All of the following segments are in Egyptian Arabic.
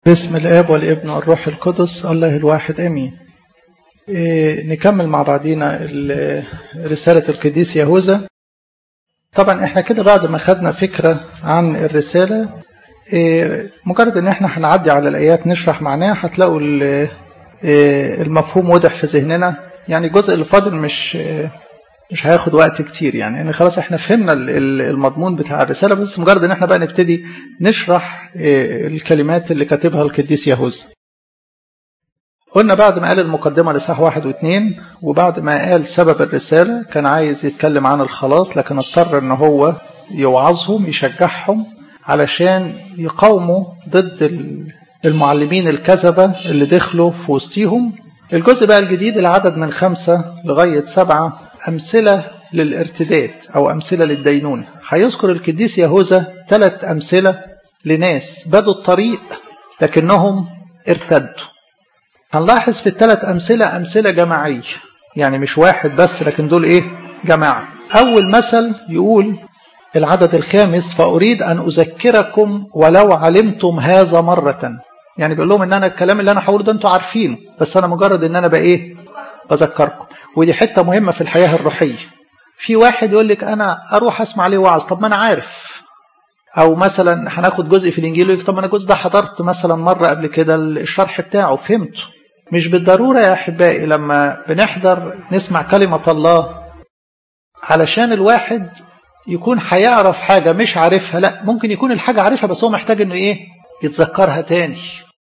باسم الاب والابن والروح القدس الله الواحد امين إيه نكمل مع بعضينا رسالة القديس يهوذا طبعا احنا كده بعد ما خدنا فكرة عن الرسالة إيه مجرد ان احنا هنعدي على الايات نشرح معناها هتلاقوا إيه المفهوم واضح في ذهننا يعني الجزء اللي فاضل مش مش هياخد وقت كتير يعني يعني خلاص احنا فهمنا المضمون بتاع الرسالة بس مجرد ان احنا بقى نبتدي نشرح الكلمات اللي كاتبها القديس يهوذا قلنا بعد ما قال المقدمة لصح واحد واثنين وبعد ما قال سبب الرسالة كان عايز يتكلم عن الخلاص لكن اضطر ان هو يوعظهم يشجعهم علشان يقاوموا ضد المعلمين الكذبة اللي دخلوا في وسطيهم الجزء بقى الجديد العدد من خمسة لغاية سبعة أمثلة للارتداد أو أمثلة للدينونة هيذكر القديس يهوذا ثلاث أمثلة لناس بدوا الطريق لكنهم ارتدوا هنلاحظ في الثلاث أمثلة أمثلة جماعية يعني مش واحد بس لكن دول إيه جماعة أول مثل يقول العدد الخامس فأريد أن أذكركم ولو علمتم هذا مرة يعني بيقول لهم ان انا الكلام اللي انا هقوله ده انتوا عارفينه بس انا مجرد ان انا بقى ايه بذكركم ودي حته مهمه في الحياه الروحيه في واحد يقول لك انا اروح اسمع عليه وعظ طب ما انا عارف او مثلا هناخد جزء في الانجيل يقول طب انا الجزء ده حضرت مثلا مره قبل كده الشرح بتاعه فهمته مش بالضروره يا احبائي لما بنحضر نسمع كلمه الله علشان الواحد يكون هيعرف حاجه مش عارفها لا ممكن يكون الحاجه عارفها بس هو محتاج انه ايه يتذكرها تاني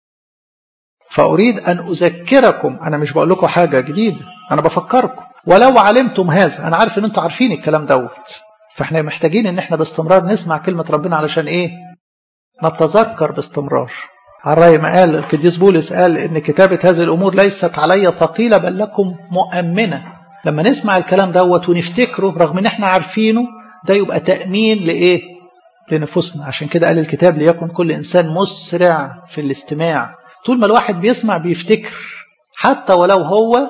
فأريد أن أذكركم أنا مش بقول لكم حاجة جديدة أنا بفكركم ولو علمتم هذا أنا عارف أن أنتم عارفين الكلام دوت فإحنا محتاجين أن إحنا باستمرار نسمع كلمة ربنا علشان إيه نتذكر باستمرار على رأي ما قال القديس بولس قال إن كتابة هذه الأمور ليست علي ثقيلة بل لكم مؤمنة لما نسمع الكلام دوت ونفتكره رغم إن إحنا عارفينه ده يبقى تأمين لإيه لنفوسنا عشان كده قال الكتاب ليكن كل إنسان مسرع في الاستماع طول ما الواحد بيسمع بيفتكر حتى ولو هو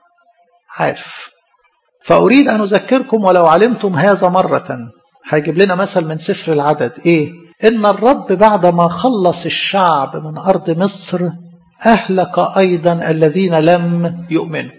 عارف فأريد أن أذكركم ولو علمتم هذا مرة هيجيب لنا مثل من سفر العدد إيه إن الرب بعدما خلص الشعب من أرض مصر أهلك أيضا الذين لم يؤمنوا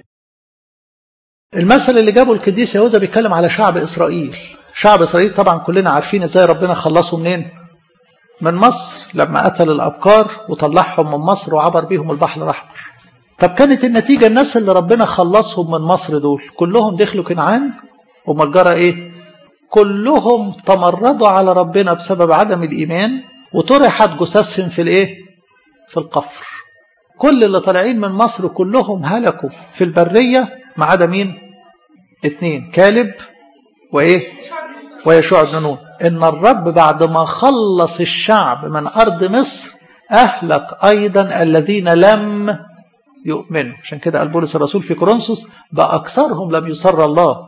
المثل اللي جابه القديس يهوذا بيتكلم على شعب إسرائيل شعب إسرائيل طبعا كلنا عارفين إزاي ربنا خلصه منين من مصر لما قتل الأبكار وطلعهم من مصر وعبر بيهم البحر الأحمر طب كانت النتيجة الناس اللي ربنا خلصهم من مصر دول كلهم دخلوا كنعان ومجرى إيه كلهم تمردوا على ربنا بسبب عدم الإيمان وطرحت جثثهم في الإيه في القفر كل اللي طالعين من مصر كلهم هلكوا في البرية ما عدا مين اتنين كالب وإيه ويشوع بن نون إن الرب بعد ما خلص الشعب من أرض مصر أهلك أيضا الذين لم يؤمنوا عشان كده قال بولس الرسول في كورنثوس بأكثرهم لم يسر الله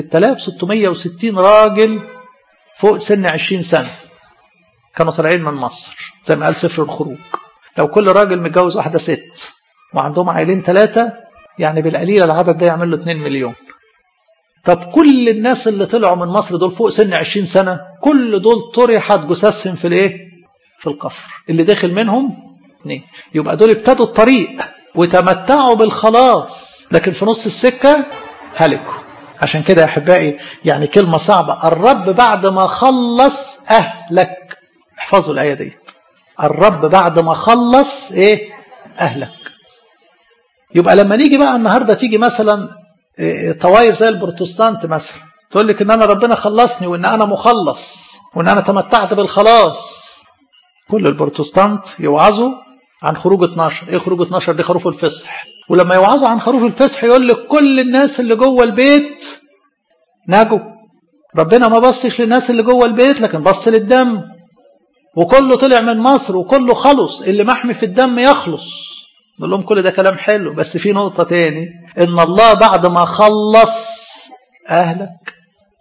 6660 راجل فوق سن 20 سنة كانوا طالعين من مصر زي ما قال سفر الخروج لو كل راجل متجوز واحدة ست وعندهم عائلين ثلاثة يعني بالقليل العدد ده يعمل له 2 مليون طب كل الناس اللي طلعوا من مصر دول فوق سن 20 سنة كل دول طرحت جثثهم في الايه في القفر اللي داخل منهم اثنين يبقى دول ابتدوا الطريق وتمتعوا بالخلاص لكن في نص السكة هلكوا عشان كده يا احبائي يعني كلمة صعبة الرب بعد ما خلص اهلك احفظوا الآية ديت الرب بعد ما خلص ايه اهلك يبقى لما نيجي بقى النهارده تيجي مثلا طوائف زي البروتستانت مثلا تقول لك ان انا ربنا خلصني وان انا مخلص وان انا تمتعت بالخلاص كل البروتستانت يوعظوا عن خروج 12 ايه خروج 12 دي خروف الفصح ولما يوعظوا عن خروف الفصح يقول لك كل الناس اللي جوه البيت نجوا ربنا ما بصش للناس اللي جوه البيت لكن بص للدم وكله طلع من مصر وكله خلص اللي محمي في الدم يخلص نقول لهم كل ده كلام حلو بس في نقطة تاني إن الله بعد ما خلص أهلك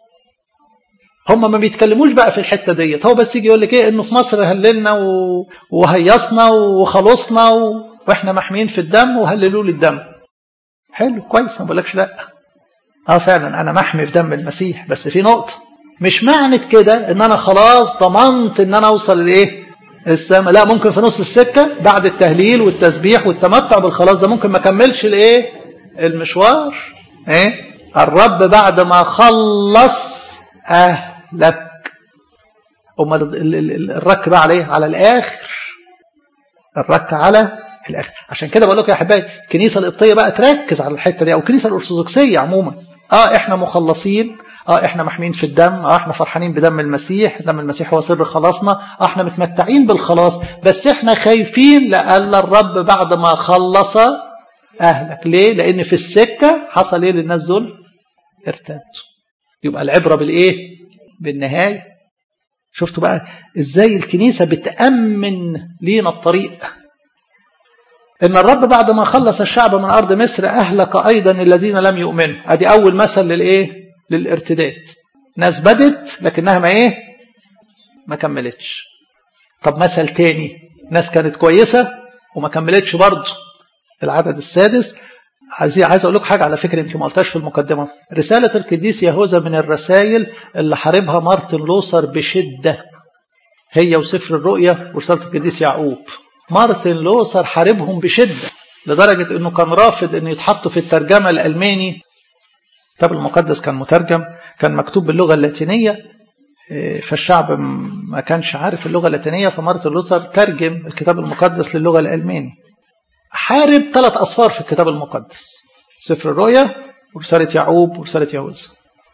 هم ما بيتكلموش بقى في الحتة ديت هو بس يجي يقول لك إيه إنه في مصر هللنا و... وهيصنا وخلصنا و... وإحنا محميين في الدم وهللوا لي الدم حلو كويس ما بقولكش لا اه فعلا انا محمي في دم المسيح بس في نقطة مش معنى كده ان انا خلاص ضمنت ان انا اوصل لايه السماء لا ممكن في نص السكة بعد التهليل والتسبيح والتمتع بالخلاص ده ممكن ما كملش الايه المشوار ايه الرب بعد ما خلص اهلك امال الرك بقى على ايه على الاخر الرك على الاخر عشان كده بقول لكم يا احبائي الكنيسه القبطيه بقى تركز على الحته دي او الكنيسه الارثوذكسيه عموما اه احنا مخلصين اه احنا محمين في الدم اه احنا فرحانين بدم المسيح دم المسيح هو سر خلاصنا اه احنا متمتعين بالخلاص بس احنا خايفين لألا الرب بعد ما خلص اهلك ليه لان في السكه حصل ايه للناس دول ارتدوا يبقى العبره بالايه بالنهايه شفتوا بقى ازاي الكنيسه بتامن لينا الطريق ان الرب بعد ما خلص الشعب من ارض مصر اهلك ايضا الذين لم يؤمنوا ادي اول مثل للايه للارتداد ناس بدت لكنها ما ايه ما كملتش طب مثل تاني ناس كانت كويسه وما كملتش برضه العدد السادس عايز عايز اقول لكم حاجه على فكره يمكن ما قلتهاش في المقدمه رساله القديس يهوذا من الرسائل اللي حاربها مارتن لوثر بشده هي وسفر الرؤيا ورساله القديس يعقوب مارتن لوثر حاربهم بشده لدرجه انه كان رافض انه يتحطوا في الترجمه الالماني الكتاب المقدس كان مترجم كان مكتوب باللغه اللاتينيه فالشعب ما كانش عارف اللغه اللاتينيه فمارتن لوثر ترجم الكتاب المقدس للغه الالماني حارب ثلاث أصفار في الكتاب المقدس سفر الرؤيا ورسالة يعقوب ورسالة يهوذا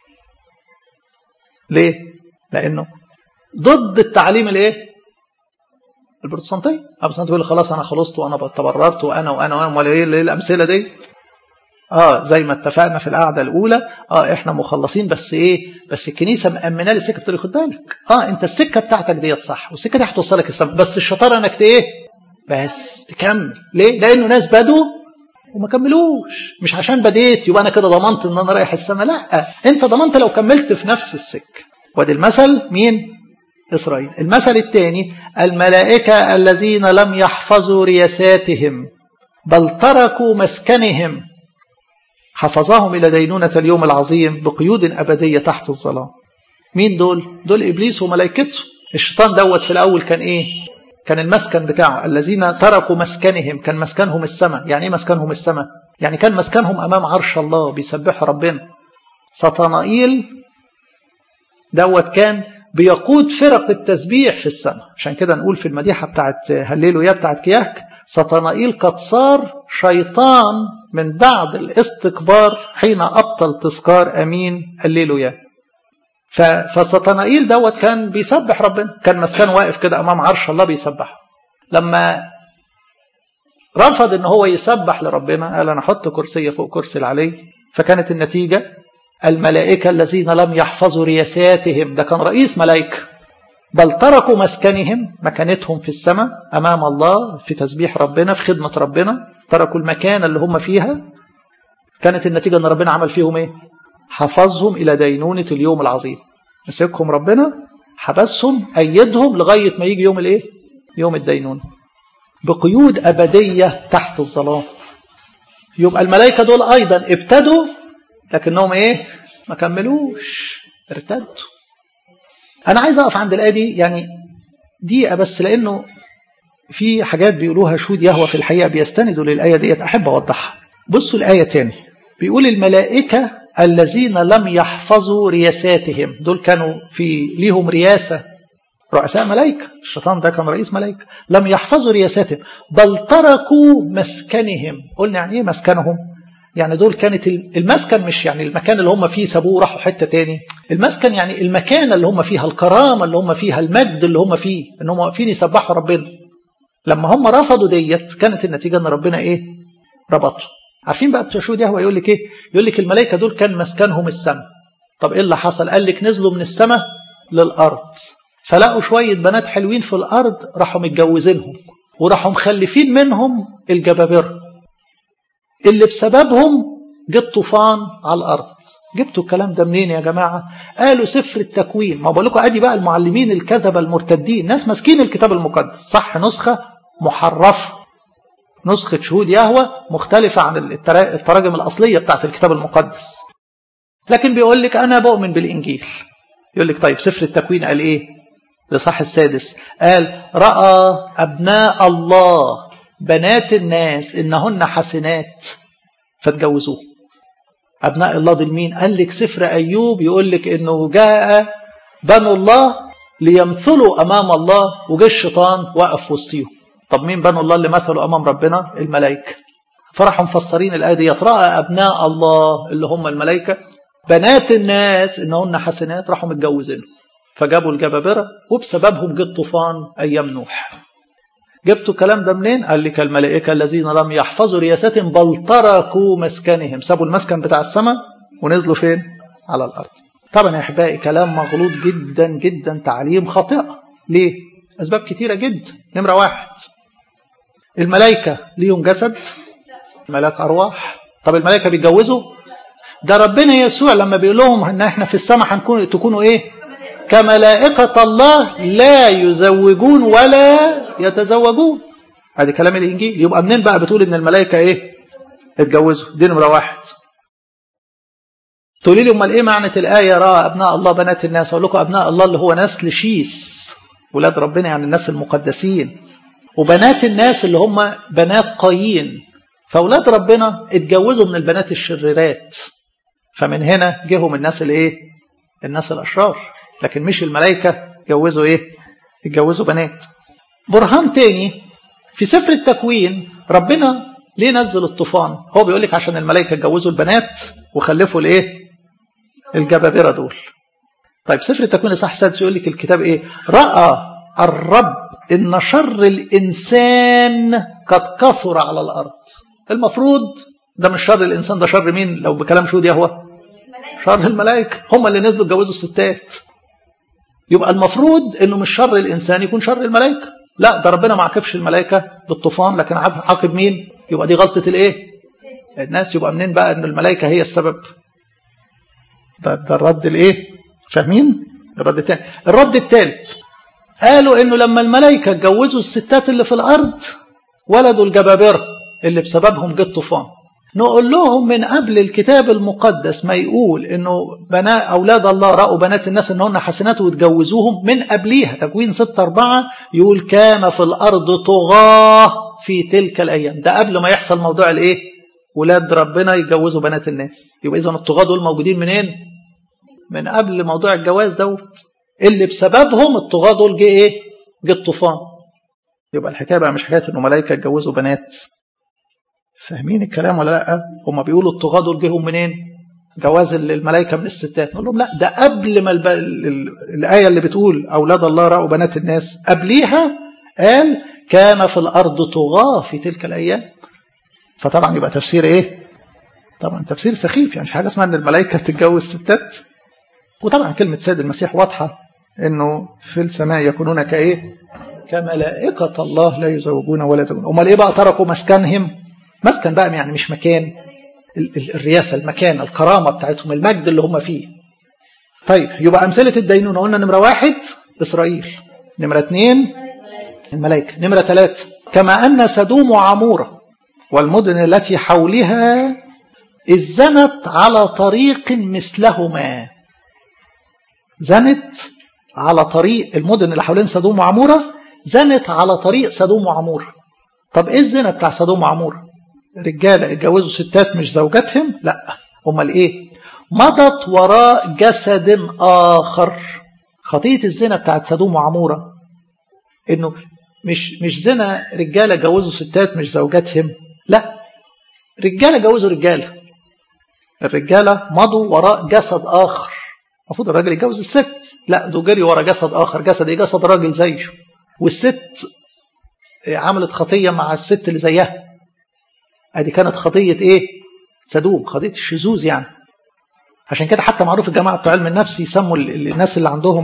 ليه؟ لأنه ضد التعليم الايه؟ البروتستانتية البروتستانتية يقول خلاص أنا خلصت وأنا تبررت وأنا وأنا وأنا ولا إيه الأمثلة دي؟ اه زي ما اتفقنا في القعده الاولى اه احنا مخلصين بس ايه بس الكنيسه مامنه لي السكه بتقول خد بالك اه انت السكه بتاعتك ديت صح والسكه دي هتوصلك السما بس الشطاره انك ايه بس تكمل ليه لانه ناس بدوا وما كملوش مش عشان بديت يبقى انا كده ضمنت ان انا رايح السما لا انت ضمنت لو كملت في نفس السكه وادي المثل مين اسرائيل المثل الثاني الملائكه الذين لم يحفظوا رياساتهم بل تركوا مسكنهم حفظهم الى دينونه اليوم العظيم بقيود ابديه تحت الظلام مين دول دول ابليس وملائكته الشيطان دوت في الاول كان ايه كان المسكن بتاعه الذين تركوا مسكنهم كان مسكنهم السماء يعني ايه مسكنهم السماء يعني كان مسكنهم امام عرش الله بيسبحوا ربنا سطنائيل دوت كان بيقود فرق التسبيح في السماء عشان كده نقول في المديحه بتاعت هللويا بتاعت كياك سطنائيل قد صار شيطان من بعد الاستكبار حين ابطل تذكار امين هللويا فسطنائيل دوت كان بيسبح ربنا كان مسكن واقف كده امام عرش الله بيسبح لما رفض ان هو يسبح لربنا قال انا احط كرسي فوق كرسي العلي فكانت النتيجه الملائكه الذين لم يحفظوا رياساتهم ده كان رئيس ملائكه بل تركوا مسكنهم مكانتهم في السماء امام الله في تسبيح ربنا في خدمه ربنا تركوا المكان اللي هم فيها كانت النتيجه ان ربنا عمل فيهم ايه حفظهم إلى دينونة اليوم العظيم مسكهم ربنا حبسهم أيدهم لغاية ما يجي يوم الإيه؟ يوم الدينونة بقيود أبدية تحت الظلام يبقى الملائكة دول أيضا ابتدوا لكنهم إيه؟ ما كملوش ارتدوا أنا عايز أقف عند الآية دي يعني دقيقة بس لأنه في حاجات بيقولوها شهود يهوى في الحقيقة بيستندوا للآية ديت أحب أوضحها بصوا الآية تاني بيقول الملائكة الذين لم يحفظوا رياساتهم دول كانوا في ليهم رياسة رؤساء ملائكة الشيطان ده كان رئيس ملائكة لم يحفظوا رياساتهم بل تركوا مسكنهم قلنا يعني ايه مسكنهم يعني دول كانت المسكن مش يعني المكان اللي هم فيه سابوه وراحوا حتة تاني المسكن يعني المكان اللي هم فيها الكرامة اللي هم فيها المجد اللي هم فيه ان هم واقفين يسبحوا ربنا لما هم رفضوا ديت كانت النتيجة ان ربنا ايه ربطه عارفين بقى بتوع شهود يهوى يقول لك ايه يقول لك الملائكه دول كان مسكنهم السماء طب ايه اللي حصل قال لك نزلوا من السماء للارض فلقوا شويه بنات حلوين في الارض راحوا متجوزينهم وراحوا مخلفين منهم الجبابره اللي بسببهم جه طوفان على الارض جبتوا الكلام ده منين يا جماعه قالوا سفر التكوين ما بقول لكم ادي بقى المعلمين الكذبه المرتدين ناس ماسكين الكتاب المقدس صح نسخه محرفه نسخة شهود يهوى مختلفة عن التراجم الأصلية بتاعت الكتاب المقدس لكن بيقول لك أنا بؤمن بالإنجيل يقول لك طيب سفر التكوين قال إيه الإصحاح السادس قال رأى أبناء الله بنات الناس إنهن حسنات فتجوزوه أبناء الله دول مين قال لك سفر أيوب يقول لك إنه جاء بنو الله ليمثلوا أمام الله وجه الشيطان وقف وسطيهم طب مين بنو الله اللي مثلوا أمام ربنا الملائكة فراحوا مفسرين الآية دي رأى أبناء الله اللي هم الملائكة بنات الناس إنهن حسنات راحوا متجوزين فجابوا الجبابرة وبسببهم جه الطوفان أيام نوح جبتوا الكلام ده منين؟ قال لك الملائكة الذين لم يحفظوا رياستهم بل تركوا مسكنهم سابوا المسكن بتاع السماء ونزلوا فين؟ على الأرض طبعا يا أحبائي كلام مغلوط جدا جدا تعليم خاطئة ليه؟ أسباب كتيرة جدا نمرة واحد الملائكة ليهم جسد ملاك أرواح طب الملائكة بيتجوزوا ده ربنا يسوع لما بيقول لهم ان احنا في السماء هنكون تكونوا ايه كملائكة الله لا يزوجون ولا يتزوجون ادي كلام الانجيل يبقى منين بقى بتقول ان الملائكة ايه اتجوزوا دي نمرة واحد تقولي لي امال ايه معنى الايه راى ابناء الله بنات الناس اقول لكم ابناء الله اللي هو نسل شيس ولاد ربنا يعني الناس المقدسين وبنات الناس اللي هم بنات قايين فاولاد ربنا اتجوزوا من البنات الشريرات فمن هنا جيهم الناس الايه الناس الاشرار لكن مش الملائكه اتجوزوا ايه اتجوزوا بنات برهان تاني في سفر التكوين ربنا ليه نزل الطوفان هو بيقول لك عشان الملائكه اتجوزوا البنات وخلفوا الايه الجبابره دول طيب سفر التكوين صح سادس يقول لك الكتاب ايه راى الرب ان شر الانسان قد كثر على الارض المفروض ده مش شر الانسان ده شر مين لو بكلام شهود يهوه شر الملائكه هم اللي نزلوا اتجوزوا الستات يبقى المفروض انه مش شر الانسان يكون شر الملائكه لا ده ربنا ما عاقبش الملائكه بالطوفان لكن عاقب مين يبقى دي غلطه الايه الناس يبقى منين بقى ان الملائكه هي السبب ده, ده الرد الايه فاهمين الرد الثاني الرد الثالث قالوا انه لما الملائكه اتجوزوا الستات اللي في الارض ولدوا الجبابره اللي بسببهم جه الطوفان نقول لهم من قبل الكتاب المقدس ما يقول انه بناء اولاد الله راوا بنات الناس انهن حسنات وتجوزوهم من قبليها تكوين 6 4 يقول كان في الارض طغاه في تلك الايام ده قبل ما يحصل موضوع الايه ولاد ربنا يتجوزوا بنات الناس يبقى اذا الطغاه دول موجودين منين من قبل موضوع الجواز دوت اللي بسببهم الطغاه دول جه ايه جه الطوفان يبقى الحكايه بقى مش حكايه انه ملائكه اتجوزوا بنات فاهمين الكلام ولا لا هم بيقولوا الطغاة دول جيهم منين جواز الملائكه من الستات نقول لهم لا ده قبل ما الب... الايه اللي بتقول اولاد الله راوا بنات الناس قبليها قال كان في الارض طغاة في تلك الايام فطبعا يبقى تفسير ايه طبعا تفسير سخيف يعني مش حاجه اسمها ان الملائكه تتجوز ستات وطبعا كلمه سيد المسيح واضحه انه في السماء يكونون كايه كملائكه الله لا يزوجون ولا يزوجون امال ايه بقى تركوا مسكنهم مسكن بقى يعني مش مكان الرياسة المكان الكرامة بتاعتهم المجد اللي هم فيه طيب يبقى أمثلة الدينونة قلنا نمرة واحد إسرائيل نمرة اثنين الملائكة نمرة ثلاثة كما أن سدوم وعمورة والمدن التي حولها إذ زنت على طريق مثلهما زنت على طريق المدن اللي حوالين سدوم وعمورة زنت على طريق سدوم وعمورة طب ايه الزنا بتاع سدوم وعمورة رجاله اتجوزوا ستات مش زوجاتهم لا امال ايه مضت وراء جسد اخر خطيه الزنا بتاعت سدوم وعموره انه مش مش زنا رجاله جوزوا ستات مش زوجاتهم لا رجاله جوزوا رجاله الرجاله مضوا وراء جسد اخر المفروض الراجل يتجوز الست لا دول جري ورا جسد اخر جسد ايه جسد راجل زيه والست عملت خطيه مع الست اللي زيها ادي كانت خطيه ايه سدوم خطيه الشذوذ يعني عشان كده حتى معروف الجماعه بتوع علم النفس يسموا الناس اللي عندهم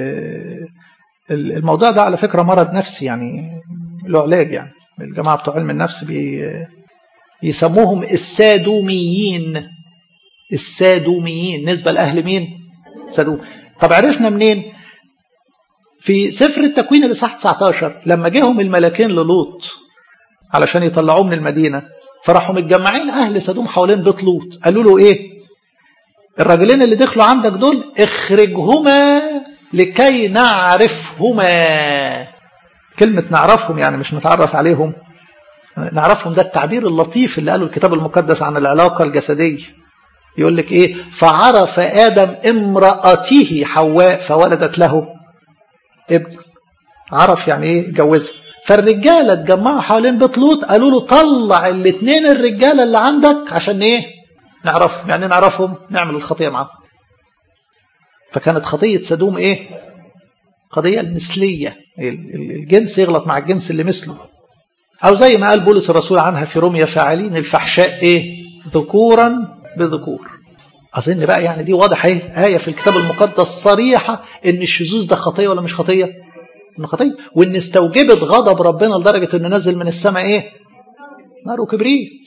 الموضوع ده على فكره مرض نفسي يعني له علاج يعني الجماعه بتوع علم النفس بي يسموهم السادوميين السادوميين نسبه لاهل مين سدوم طب عرفنا منين في سفر التكوين الاصحاح 19 لما جاهم الملاكين للوط علشان يطلعوه من المدينه فراحوا متجمعين اهل سدوم حوالين بيت لوط قالوا له ايه الراجلين اللي دخلوا عندك دول اخرجهما لكي نعرفهما كلمة نعرفهم يعني مش نتعرف عليهم نعرفهم ده التعبير اللطيف اللي قاله الكتاب المقدس عن العلاقة الجسدية يقول لك ايه فعرف آدم امرأته حواء فولدت له ابن عرف يعني ايه جوزها فالرجالة اتجمعوا حوالين بيت لوط قالوا له طلع الاثنين الرجالة اللي عندك عشان ايه نعرفهم يعني نعرفهم نعمل الخطية معاهم فكانت خطية سدوم ايه قضية المثلية الجنس يغلط مع الجنس اللي مثله أو زي ما قال بولس الرسول عنها في روميا فاعلين الفحشاء إيه ذكورا بذكور أظن بقى يعني دي واضح إيه آية في الكتاب المقدس صريحة إن الشذوذ ده خطية ولا مش خطية إنه خطية وإن استوجبت غضب ربنا لدرجة إنه نزل من السماء إيه نار وكبريت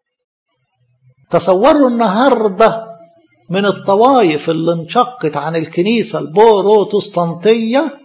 تصوروا النهارده من الطوائف اللي انشقت عن الكنيسة البروتستانتية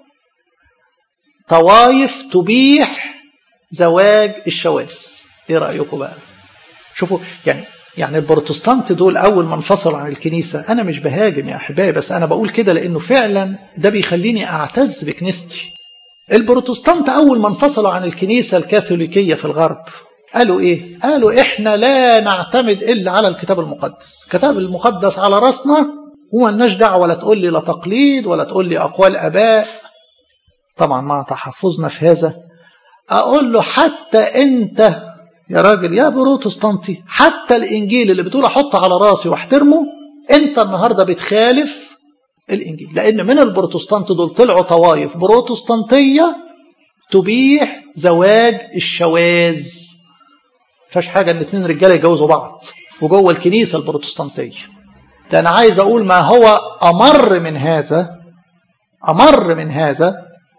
طوائف تبيح زواج الشواذ ايه رأيكم بقى شوفوا يعني يعني البروتستانت دول اول ما انفصلوا عن الكنيسة انا مش بهاجم يا احبائي بس انا بقول كده لانه فعلا ده بيخليني اعتز بكنيستي البروتستانت اول ما انفصلوا عن الكنيسة الكاثوليكية في الغرب قالوا ايه قالوا احنا لا نعتمد الا على الكتاب المقدس الكتاب المقدس على راسنا ومالناش دعوه ولا تقول لي لا تقليد ولا تقول لي اقوال اباء طبعا مع تحفظنا في هذا اقول له حتى انت يا راجل يا بروتستانتي حتى الانجيل اللي بتقول احطه على راسي واحترمه انت النهارده بتخالف الانجيل لان من البروتستانت دول طلعوا طوائف بروتستانتيه تبيح زواج الشواذ فيهاش حاجة ان اتنين رجالة يتجوزوا بعض وجوه الكنيسة البروتستانتية ده أنا عايز أقول ما هو أمر من هذا أمر من هذا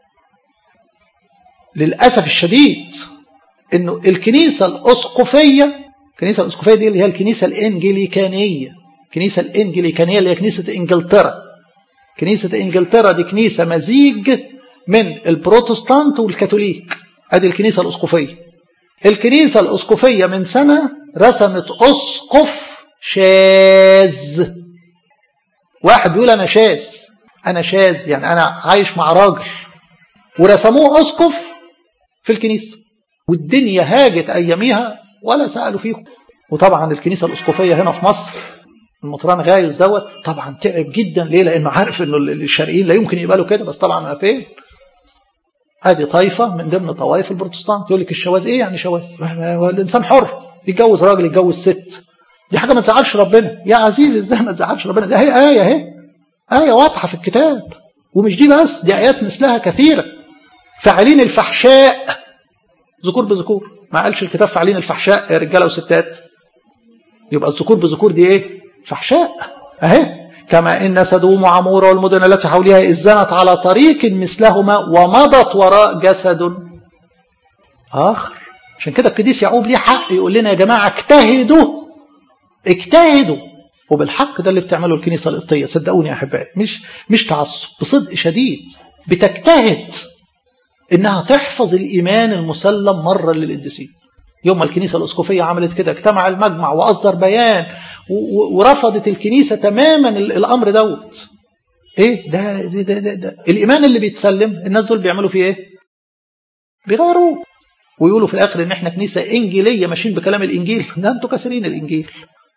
للأسف الشديد إنه الكنيسة الأسقفية الكنيسة الأسقفية دي اللي هي الكنيسة الإنجليكانية الكنيسة الإنجليكانية اللي هي كنيسة إنجلترا كنيسة إنجلترا دي كنيسة مزيج من البروتستانت والكاثوليك ادي الكنيسة الأسقفية الكنيسة الأسقفية من سنة رسمت أسقف شاذ واحد بيقول أنا شاذ أنا شاذ يعني أنا عايش مع راجل ورسموه أسقف في الكنيسة والدنيا هاجت أياميها ولا سألوا فيهم وطبعا الكنيسة الأسقفية هنا في مصر المطران غايز دوت طبعا تعب جدا ليه لأنه عارف أنه الشرقيين لا يمكن يقبلوا كده بس طبعا ما فين ادي طائفه من ضمن طوائف البروتستانت يقول لك الشواذ ايه يعني شواذ الانسان حر يتجوز راجل يتجوز ست دي حاجه ما تزعلش ربنا يا عزيزي ازاي ما تزعلش ربنا ده هي ايه اهي ايه واضحه في الكتاب ومش دي بس دي ايات مثلها كثيره فاعلين الفحشاء ذكور بذكور ما قالش الكتاب فاعلين الفحشاء يا رجاله وستات يبقى الذكور بذكور دي ايه فحشاء اهي كما إن سدوم وعمورة والمدن التي حولها إذ زنت على طريق مثلهما ومضت وراء جسد آخر عشان كده القديس يعقوب ليه حق يقول لنا يا جماعة اجتهدوا اجتهدوا وبالحق ده اللي بتعمله الكنيسة القبطية صدقوني يا أحبائي مش مش تعصب بصدق شديد بتجتهد إنها تحفظ الإيمان المسلم مرة للقديسين يوم ما الكنيسة الأسقفية عملت كده اجتمع المجمع وأصدر بيان ورفضت الكنيسة تماما الأمر دوت إيه ده, ده, ده, ده, ده الإيمان اللي بيتسلم الناس دول بيعملوا فيه إيه بيغيروه ويقولوا في الآخر إن إحنا كنيسة إنجيلية ماشيين بكلام الإنجيل ده أنتوا كاسرين الإنجيل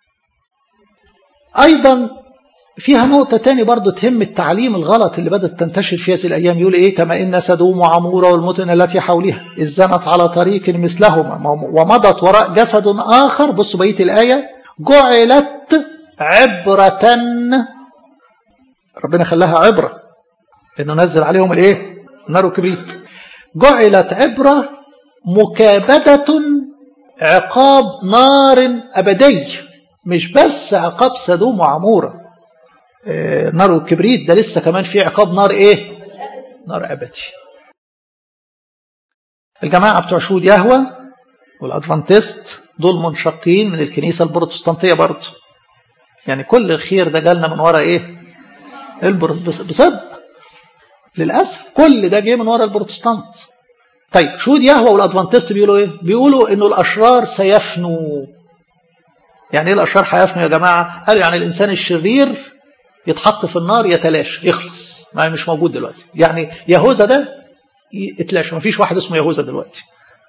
أيضا فيها نقطة تاني برضو تهم التعليم الغلط اللي بدأت تنتشر في هذه الأيام يقول إيه كما إن سدوم وعمورة والمدن التي حولها إذ زنت على طريق مثلهما ومضت وراء جسد آخر بصوا بقية الآية جعلت عبرة ربنا خلاها عبرة لأنه نزل عليهم الإيه نار وكبريت جعلت عبرة مكابدة عقاب نار أبدي مش بس عقاب سدوم وعمورة آه نار والكبريت ده لسه كمان في عقاب نار ايه نار أبدي الجماعة بتوع شهود يهوى والأدفانتست دول منشقين من الكنيسة البروتستانتية برضه يعني كل الخير ده جالنا من ورا ايه بصدق للأسف كل ده جه من ورا البروتستانت طيب شهود يهوى والأدفانتست بيقولوا ايه بيقولوا انه الأشرار سيفنوا يعني ايه الأشرار هيفنوا يا جماعة قالوا يعني الإنسان الشرير يتحط في النار يتلاشى يخلص ما مش موجود دلوقتي يعني يهوذا ده يتلاشى ما فيش واحد اسمه يهوذا دلوقتي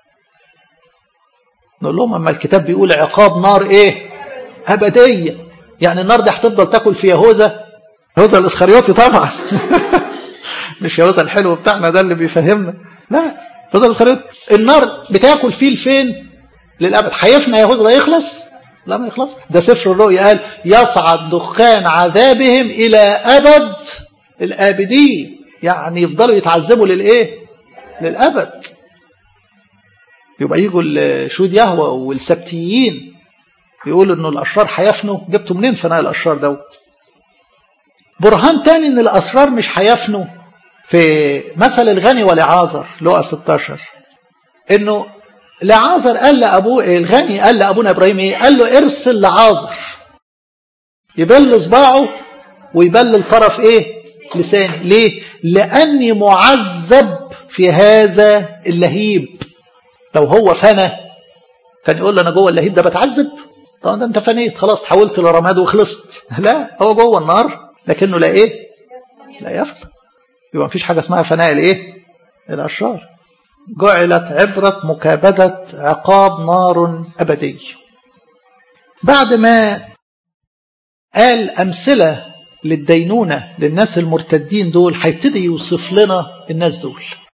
نقول لهم اما الكتاب بيقول عقاب نار ايه ابديه يعني النار دي هتفضل تاكل في يهوذا يهوذا الاسخريوطي طبعا مش يهوذا الحلو بتاعنا ده اللي بيفهمنا لا يهوذا الاسخريوطي النار بتاكل فيه لفين للابد هيفنى يهوذا ده يخلص لا ما يخلص ده سفر الرؤيا قال يصعد دخان عذابهم الى ابد الابدين يعني يفضلوا يتعذبوا للايه للابد يبقى يجوا الشهود يهوى والسبتيين يقولوا انه الاشرار هيفنوا جبتوا منين فناء الاشرار دوت برهان تاني ان الاشرار مش هيفنوا في مثل الغني ولعازر لقى 16 انه لعازر قال لابوه الغني قال لابونا ابراهيم ايه قال له ارسل لعازر يبل صباعه ويبلل طرف ايه لساني ليه لاني معذب في هذا اللهيب لو هو فنى كان يقول له انا جوه اللهيب ده بتعذب طبعا ده انت فنيت خلاص تحولت لرماد وخلصت لا هو جوه النار لكنه لا ايه لا يفنى يبقى مفيش حاجه اسمها فناء الايه الاشرار جعلت عبرة مكابدة عقاب نار أبدي بعد ما قال أمثلة للدينونة للناس المرتدين دول هيبتدي يوصف لنا الناس دول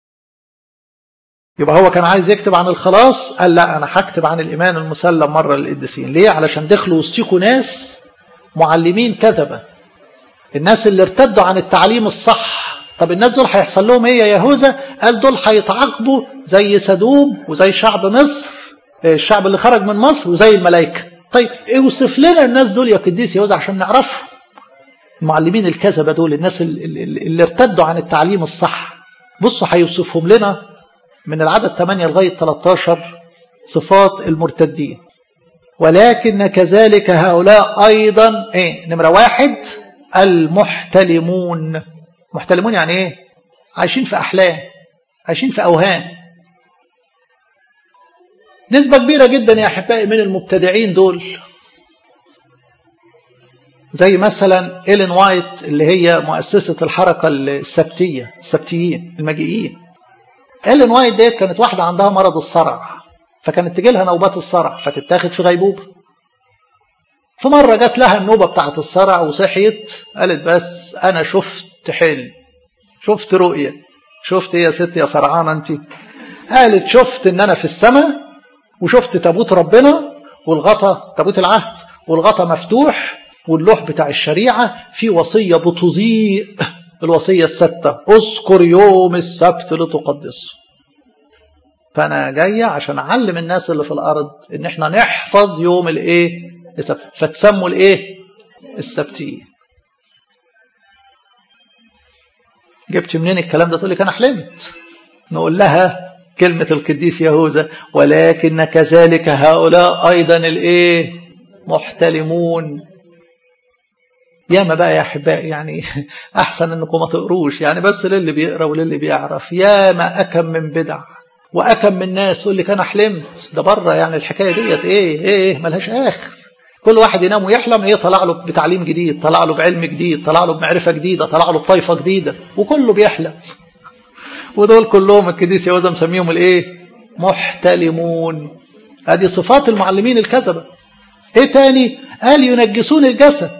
يبقى هو كان عايز يكتب عن الخلاص قال لا أنا هكتب عن الإيمان المسلم مرة للقديسين ليه علشان دخلوا وسطيكوا ناس معلمين كذبة الناس اللي ارتدوا عن التعليم الصح طب الناس دول هيحصل لهم ايه يا يهوذا قال دول هيتعاقبوا زي سدوم وزي شعب مصر الشعب اللي خرج من مصر وزي الملائكه طيب اوصف لنا الناس دول يا قديس يهوذا عشان نعرفهم المعلمين الكذبه دول الناس اللي, اللي ارتدوا عن التعليم الصح بصوا هيوصفهم لنا من العدد 8 لغايه 13 صفات المرتدين ولكن كذلك هؤلاء ايضا ايه نمره واحد المحتلمون محتلمون يعني ايه عايشين في احلام عايشين في اوهام نسبة كبيرة جدا يا احبائي من المبتدعين دول زي مثلا إيلين وايت اللي هي مؤسسة الحركة السبتية السبتيين المجيئين إيلين وايت ديت كانت واحدة عندها مرض الصرع فكانت تجي لها نوبات الصرع فتتاخد في غيبوبة في مرة جات لها النوبة بتاعت الصرع وصحيت قالت بس أنا شفت حلم شفت رؤية شفت ايه يا ست يا صرعانة انت قالت شفت ان انا في السماء وشفت تابوت ربنا والغطا تابوت العهد والغطا مفتوح واللوح بتاع الشريعة في وصية بتضيء الوصية الستة اذكر يوم السبت لتقدسه فانا جاية عشان اعلم الناس اللي في الارض ان احنا نحفظ يوم الايه السبت فتسموا الايه السبتيين جبت منين الكلام ده تقول لك انا حلمت نقول لها كلمة القديس يهوذا ولكن كذلك هؤلاء أيضا الإيه محتلمون ياما بقى يا أحبائي يعني أحسن أنكم ما تقروش يعني بس للي بيقرأ وللي بيعرف ياما أكم من بدع وأكم من ناس تقول لك أنا حلمت ده بره يعني الحكاية ديت إيه إيه ملهاش آخر كل واحد ينام ويحلم ايه طلع له بتعليم جديد طلع له بعلم جديد طلع له بمعرفه جديده طلع له بطائفه جديده وكله بيحلم ودول كلهم القديس يهوذا مسميهم الايه محتلمون هذه صفات المعلمين الكذبه ايه تاني قال ينجسون الجسد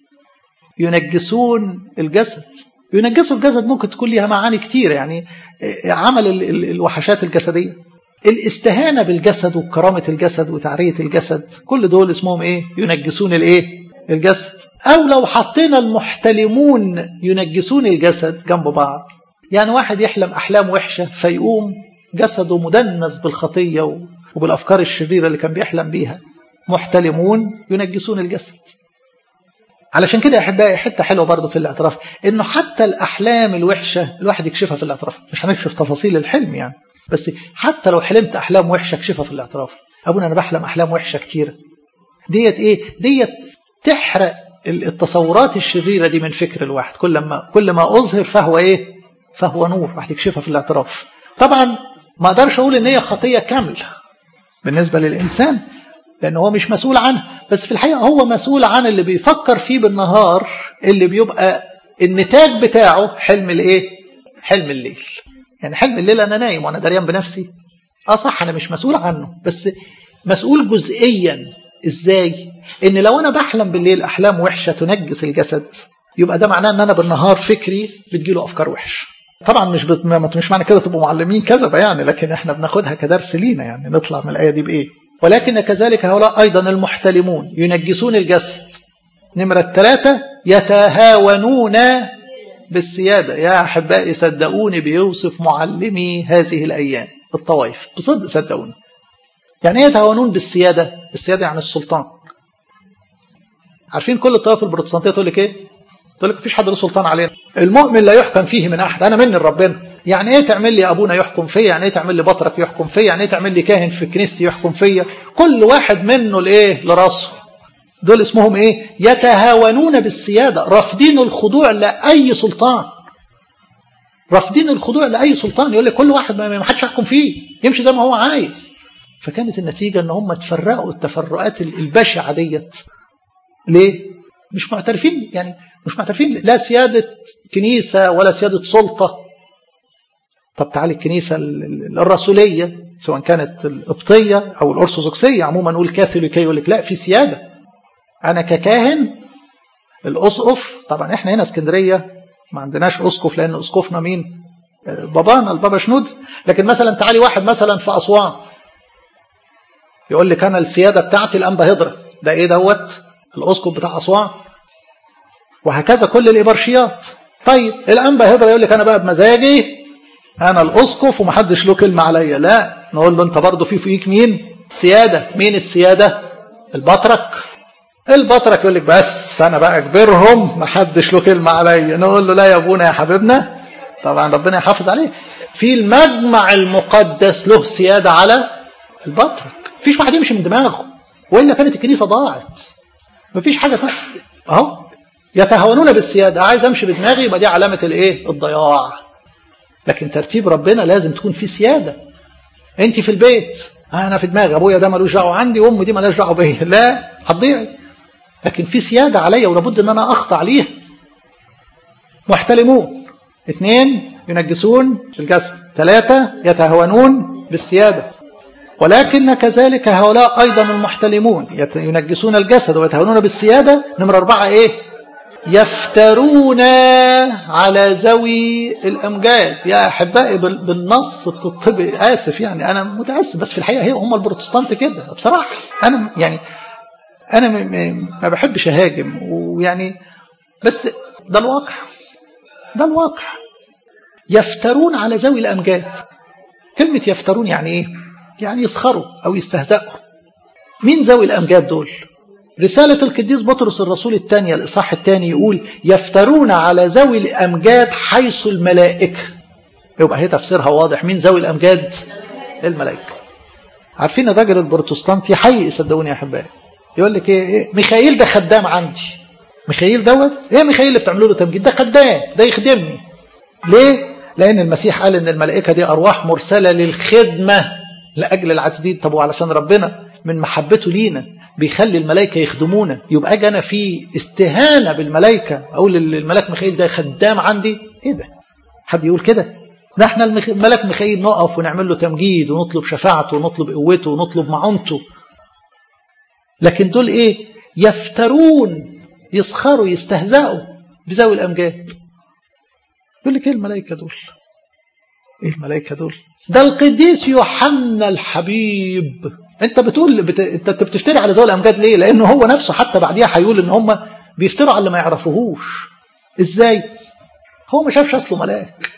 ينجسون الجسد ينجسوا الجسد ممكن تكون ليها معاني كتير يعني عمل الوحشات الجسديه الاستهانة بالجسد وكرامة الجسد وتعرية الجسد كل دول اسمهم ايه ينجسون الايه الجسد او لو حطينا المحتلمون ينجسون الجسد جنب بعض يعني واحد يحلم احلام وحشة فيقوم جسده مدنس بالخطية وبالافكار الشريرة اللي كان بيحلم بيها محتلمون ينجسون الجسد علشان كده يا احبائي حته حلوه برضه في الاعتراف انه حتى الاحلام الوحشه الواحد يكشفها في الاعتراف مش هنكشف تفاصيل الحلم يعني بس حتى لو حلمت احلام وحشه اكشفها في الاعتراف ابونا انا بحلم احلام وحشه كتيره ديت ايه ديت تحرق التصورات الشريره دي من فكر الواحد كل ما كل ما اظهر فهو ايه فهو نور واحد يكشفها في الاعتراف طبعا ما اقدرش اقول ان هي خطيه كامله بالنسبه للانسان لأن هو مش مسؤول عنها بس في الحقيقة هو مسؤول عن اللي بيفكر فيه بالنهار اللي بيبقى النتاج بتاعه حلم الايه حلم الليل يعني حلم الليل أنا نايم وأنا دريان بنفسي اه صح أنا مش مسؤول عنه بس مسؤول جزئيا ازاي ان لو انا بحلم بالليل احلام وحشه تنجس الجسد يبقى ده معناه ان انا بالنهار فكري بتجيله افكار وحشه طبعا مش بت... مش معنى كده تبقوا معلمين كذبه يعني لكن احنا بناخدها كدرس لينا يعني نطلع من الايه دي بايه ولكن كذلك هؤلاء ايضا المحتلمون ينجسون الجسد نمره ثلاثه يتهاونون بالسياده يا احبائي صدقوني بيوصف معلمي هذه الايام الطوائف بصدق صدقوني يعني ايه يتهاونون بالسياده السياده يعني السلطان عارفين كل الطوائف البروتستانتيه تقول لك ايه تقول لك مفيش حد له سلطان علينا المؤمن لا يحكم فيه من احد انا مني ربنا يعني ايه تعمل لي ابونا يحكم فيا يعني ايه تعمل لي بطرك يحكم فيا يعني ايه تعمل لي كاهن في كنيستي يحكم فيا كل واحد منه لايه لراسه دول اسمهم ايه يتهاونون بالسياده رافضين الخضوع لاي سلطان رافضين الخضوع لاي سلطان يقول لك كل واحد ما حدش يحكم فيه يمشي زي ما هو عايز فكانت النتيجه ان هم تفرقوا التفرقات البشعه ديت ليه مش معترفين يعني مش معترفين لا سيادة كنيسة ولا سيادة سلطة طب تعالي الكنيسة الرسولية سواء كانت القبطية أو الأرثوذكسية عموما نقول كاثوليكية يقول لك لا في سيادة أنا ككاهن الأسقف طبعا إحنا هنا اسكندرية ما عندناش أسقف لأن أسقفنا مين بابانا البابا شنود لكن مثلا تعالي واحد مثلا في أسوان يقول لك أنا السيادة بتاعتي الأنبا هضرة ده إيه دوت الأسقف بتاع أسوان وهكذا كل الإبرشيات طيب الأنبا هضرة يقول لك أنا بقى بمزاجي أنا الأسقف ومحدش له كلمة عليا لا نقول له أنت برضه في فيك مين سيادة مين السيادة البطرك البطرك يقول لك بس أنا بقى أكبرهم محدش له كلمة عليا نقول له لا يا أبونا يا حبيبنا طبعا ربنا يحافظ عليه في المجمع المقدس له سيادة على البطرك مفيش واحد يمشي من دماغه وإلا كانت الكنيسة ضاعت مفيش حاجة فيها أهو يتهاونون بالسيادة عايز أمشي بدماغي يبقى دي علامة الإيه الضياع لكن ترتيب ربنا لازم تكون في سيادة أنت في البيت أنا في دماغي أبويا ده ملوش دعوة عندي وأمي دي ملهاش دعوة بيا لا هتضيعي لكن في سيادة عليا ولابد أن أنا أخضع ليها محتلمون اثنين ينجسون الجسد ثلاثة يتهاونون بالسيادة ولكن كذلك هؤلاء أيضا المحتلمون ينجسون الجسد ويتهاونون بالسيادة نمرة أربعة إيه يفترون على ذوي الأمجاد يا أحبائي بالنص بتطبق آسف يعني أنا متأسف بس في الحقيقة هي هم البروتستانت كده بصراحة أنا يعني أنا ما بحبش أهاجم ويعني بس ده الواقع ده الواقع يفترون على ذوي الأمجاد كلمة يفترون يعني إيه يعني يسخروا أو يستهزئوا مين ذوي الأمجاد دول رسالة القديس بطرس الرسول الثانية الإصحاح الثاني يقول يفترون على ذوي الأمجاد حيث الملائكة يبقى هي تفسيرها واضح مين ذوي الأمجاد الملائكة عارفين الراجل البروتستانتي حي صدقوني يا أحبائي يقول لك إيه, إيه ميخائيل ده خدام عندي ميخائيل دوت ايه ميخائيل اللي بتعملوا له تمجيد ده خدام ده يخدمني ليه لأن المسيح قال إن الملائكة دي أرواح مرسلة للخدمة لأجل العتيدين طب وعلشان ربنا من محبته لينا بيخلي الملائكة يخدمونا يبقى أجي أنا في استهانة بالملائكة أقول للملاك ميخائيل ده خدام عندي إيه ده حد يقول كده ده احنا الملاك ميخائيل نقف ونعمل له تمجيد ونطلب شفاعته ونطلب قوته ونطلب معونته لكن دول ايه يفترون يسخروا يستهزئوا بذوي الامجاد يقول لك ايه الملائكه دول ايه الملائكه دول ده القديس يوحنا الحبيب انت بتقول بت... انت بتفتري على ذوي الامجاد ليه لانه هو نفسه حتى بعديها هيقول ان هم بيفتروا على اللي ما يعرفوهوش ازاي هو ما شافش اصله ملاك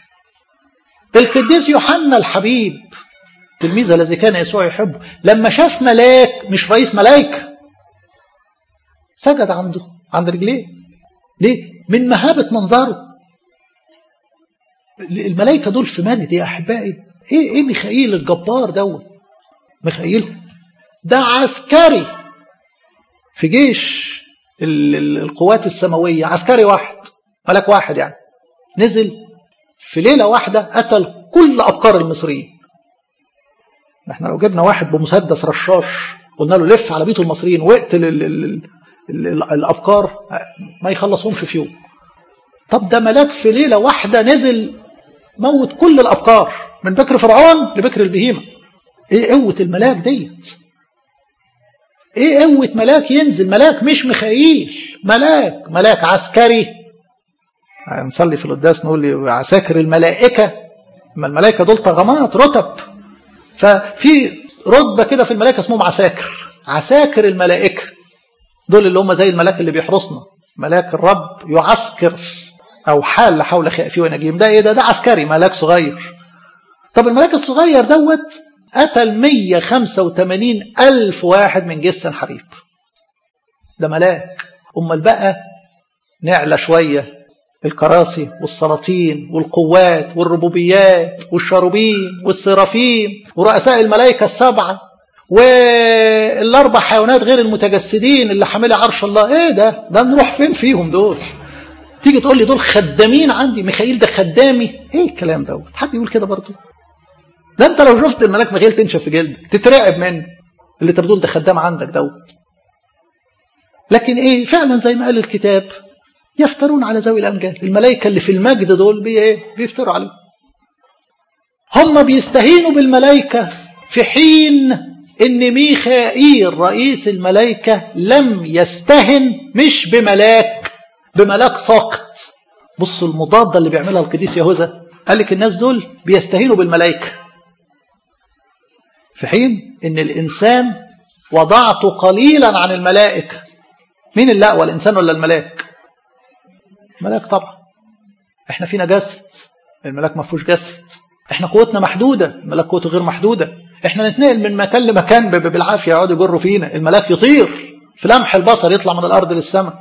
القديس يوحنا الحبيب تلميذ الذي كان يسوع يحبه لما شاف ملاك مش رئيس ملائكه سجد عنده عند رجليه ليه من مهابه منظره الملائكه دول في مجد يا احبائي ايه ايه ميخائيل الجبار دوت ميخائيل ده عسكري في جيش القوات السماوية عسكري واحد ملك واحد يعني نزل في ليلة واحدة قتل كل أبكار المصريين احنا لو جبنا واحد بمسدس رشاش قلنا له لف على بيوت المصريين واقتل ال ال ال ال الافكار ما يخلصهمش في يوم طب ده ملاك في ليله واحده نزل موت كل الافكار من بكر فرعون لبكر البهيمه ايه قوه الملاك ديت ايه قوه ملاك ينزل ملاك مش مخايل ملاك ملاك عسكري نصلي في القداس نقول عساكر الملائكه اما الملائكه دول طغمات رتب ففي رتبه كده في الملائكه اسمهم عساكر عساكر الملائكه دول اللي هم زي الملاك اللي بيحرسنا ملاك الرب يعسكر او حال حول خائفي ونجيم ده ايه ده ده عسكري ملاك صغير طب الملاك الصغير دوت قتل 185 ألف واحد من جيش سنحريب ده ملاك أمال بقى نعلى شوية الكراسي والسلاطين والقوات والربوبيات والشاروبين والسرافين ورؤساء الملائكة السبعة والأربع حيوانات غير المتجسدين اللي حاملة عرش الله ايه ده ده نروح فين فيهم دول تيجي تقول لي دول خدامين عندي ميخائيل ده خدامي ايه الكلام دوت حد يقول كده برضه ده انت لو شفت الملاك ميخائيل تنشف في جلدك تترعب منه اللي انت بتقول ده خدام عندك دوت لكن ايه فعلا زي ما قال الكتاب يفترون على ذوي الامجاد الملائكه اللي في المجد دول بي ايه بيفتروا عليهم هم بيستهينوا بالملائكه في حين ان ميخائيل رئيس الملائكه لم يستهن مش بملاك بملاك ساقط بصوا المضادة اللي بيعملها القديس يهوذا قال لك الناس دول بيستهينوا بالملائكة في حين ان الانسان وضعته قليلا عن الملائكة مين اللي اقوى الانسان ولا الملاك ملاك طبعا احنا فينا جسد الملاك ما فيهوش جسد احنا قوتنا محدودة الملاك قوته غير محدودة احنا نتنقل من مكان لمكان بالعافية يقعدوا يجروا فينا الملاك يطير في لمح البصر يطلع من الارض للسماء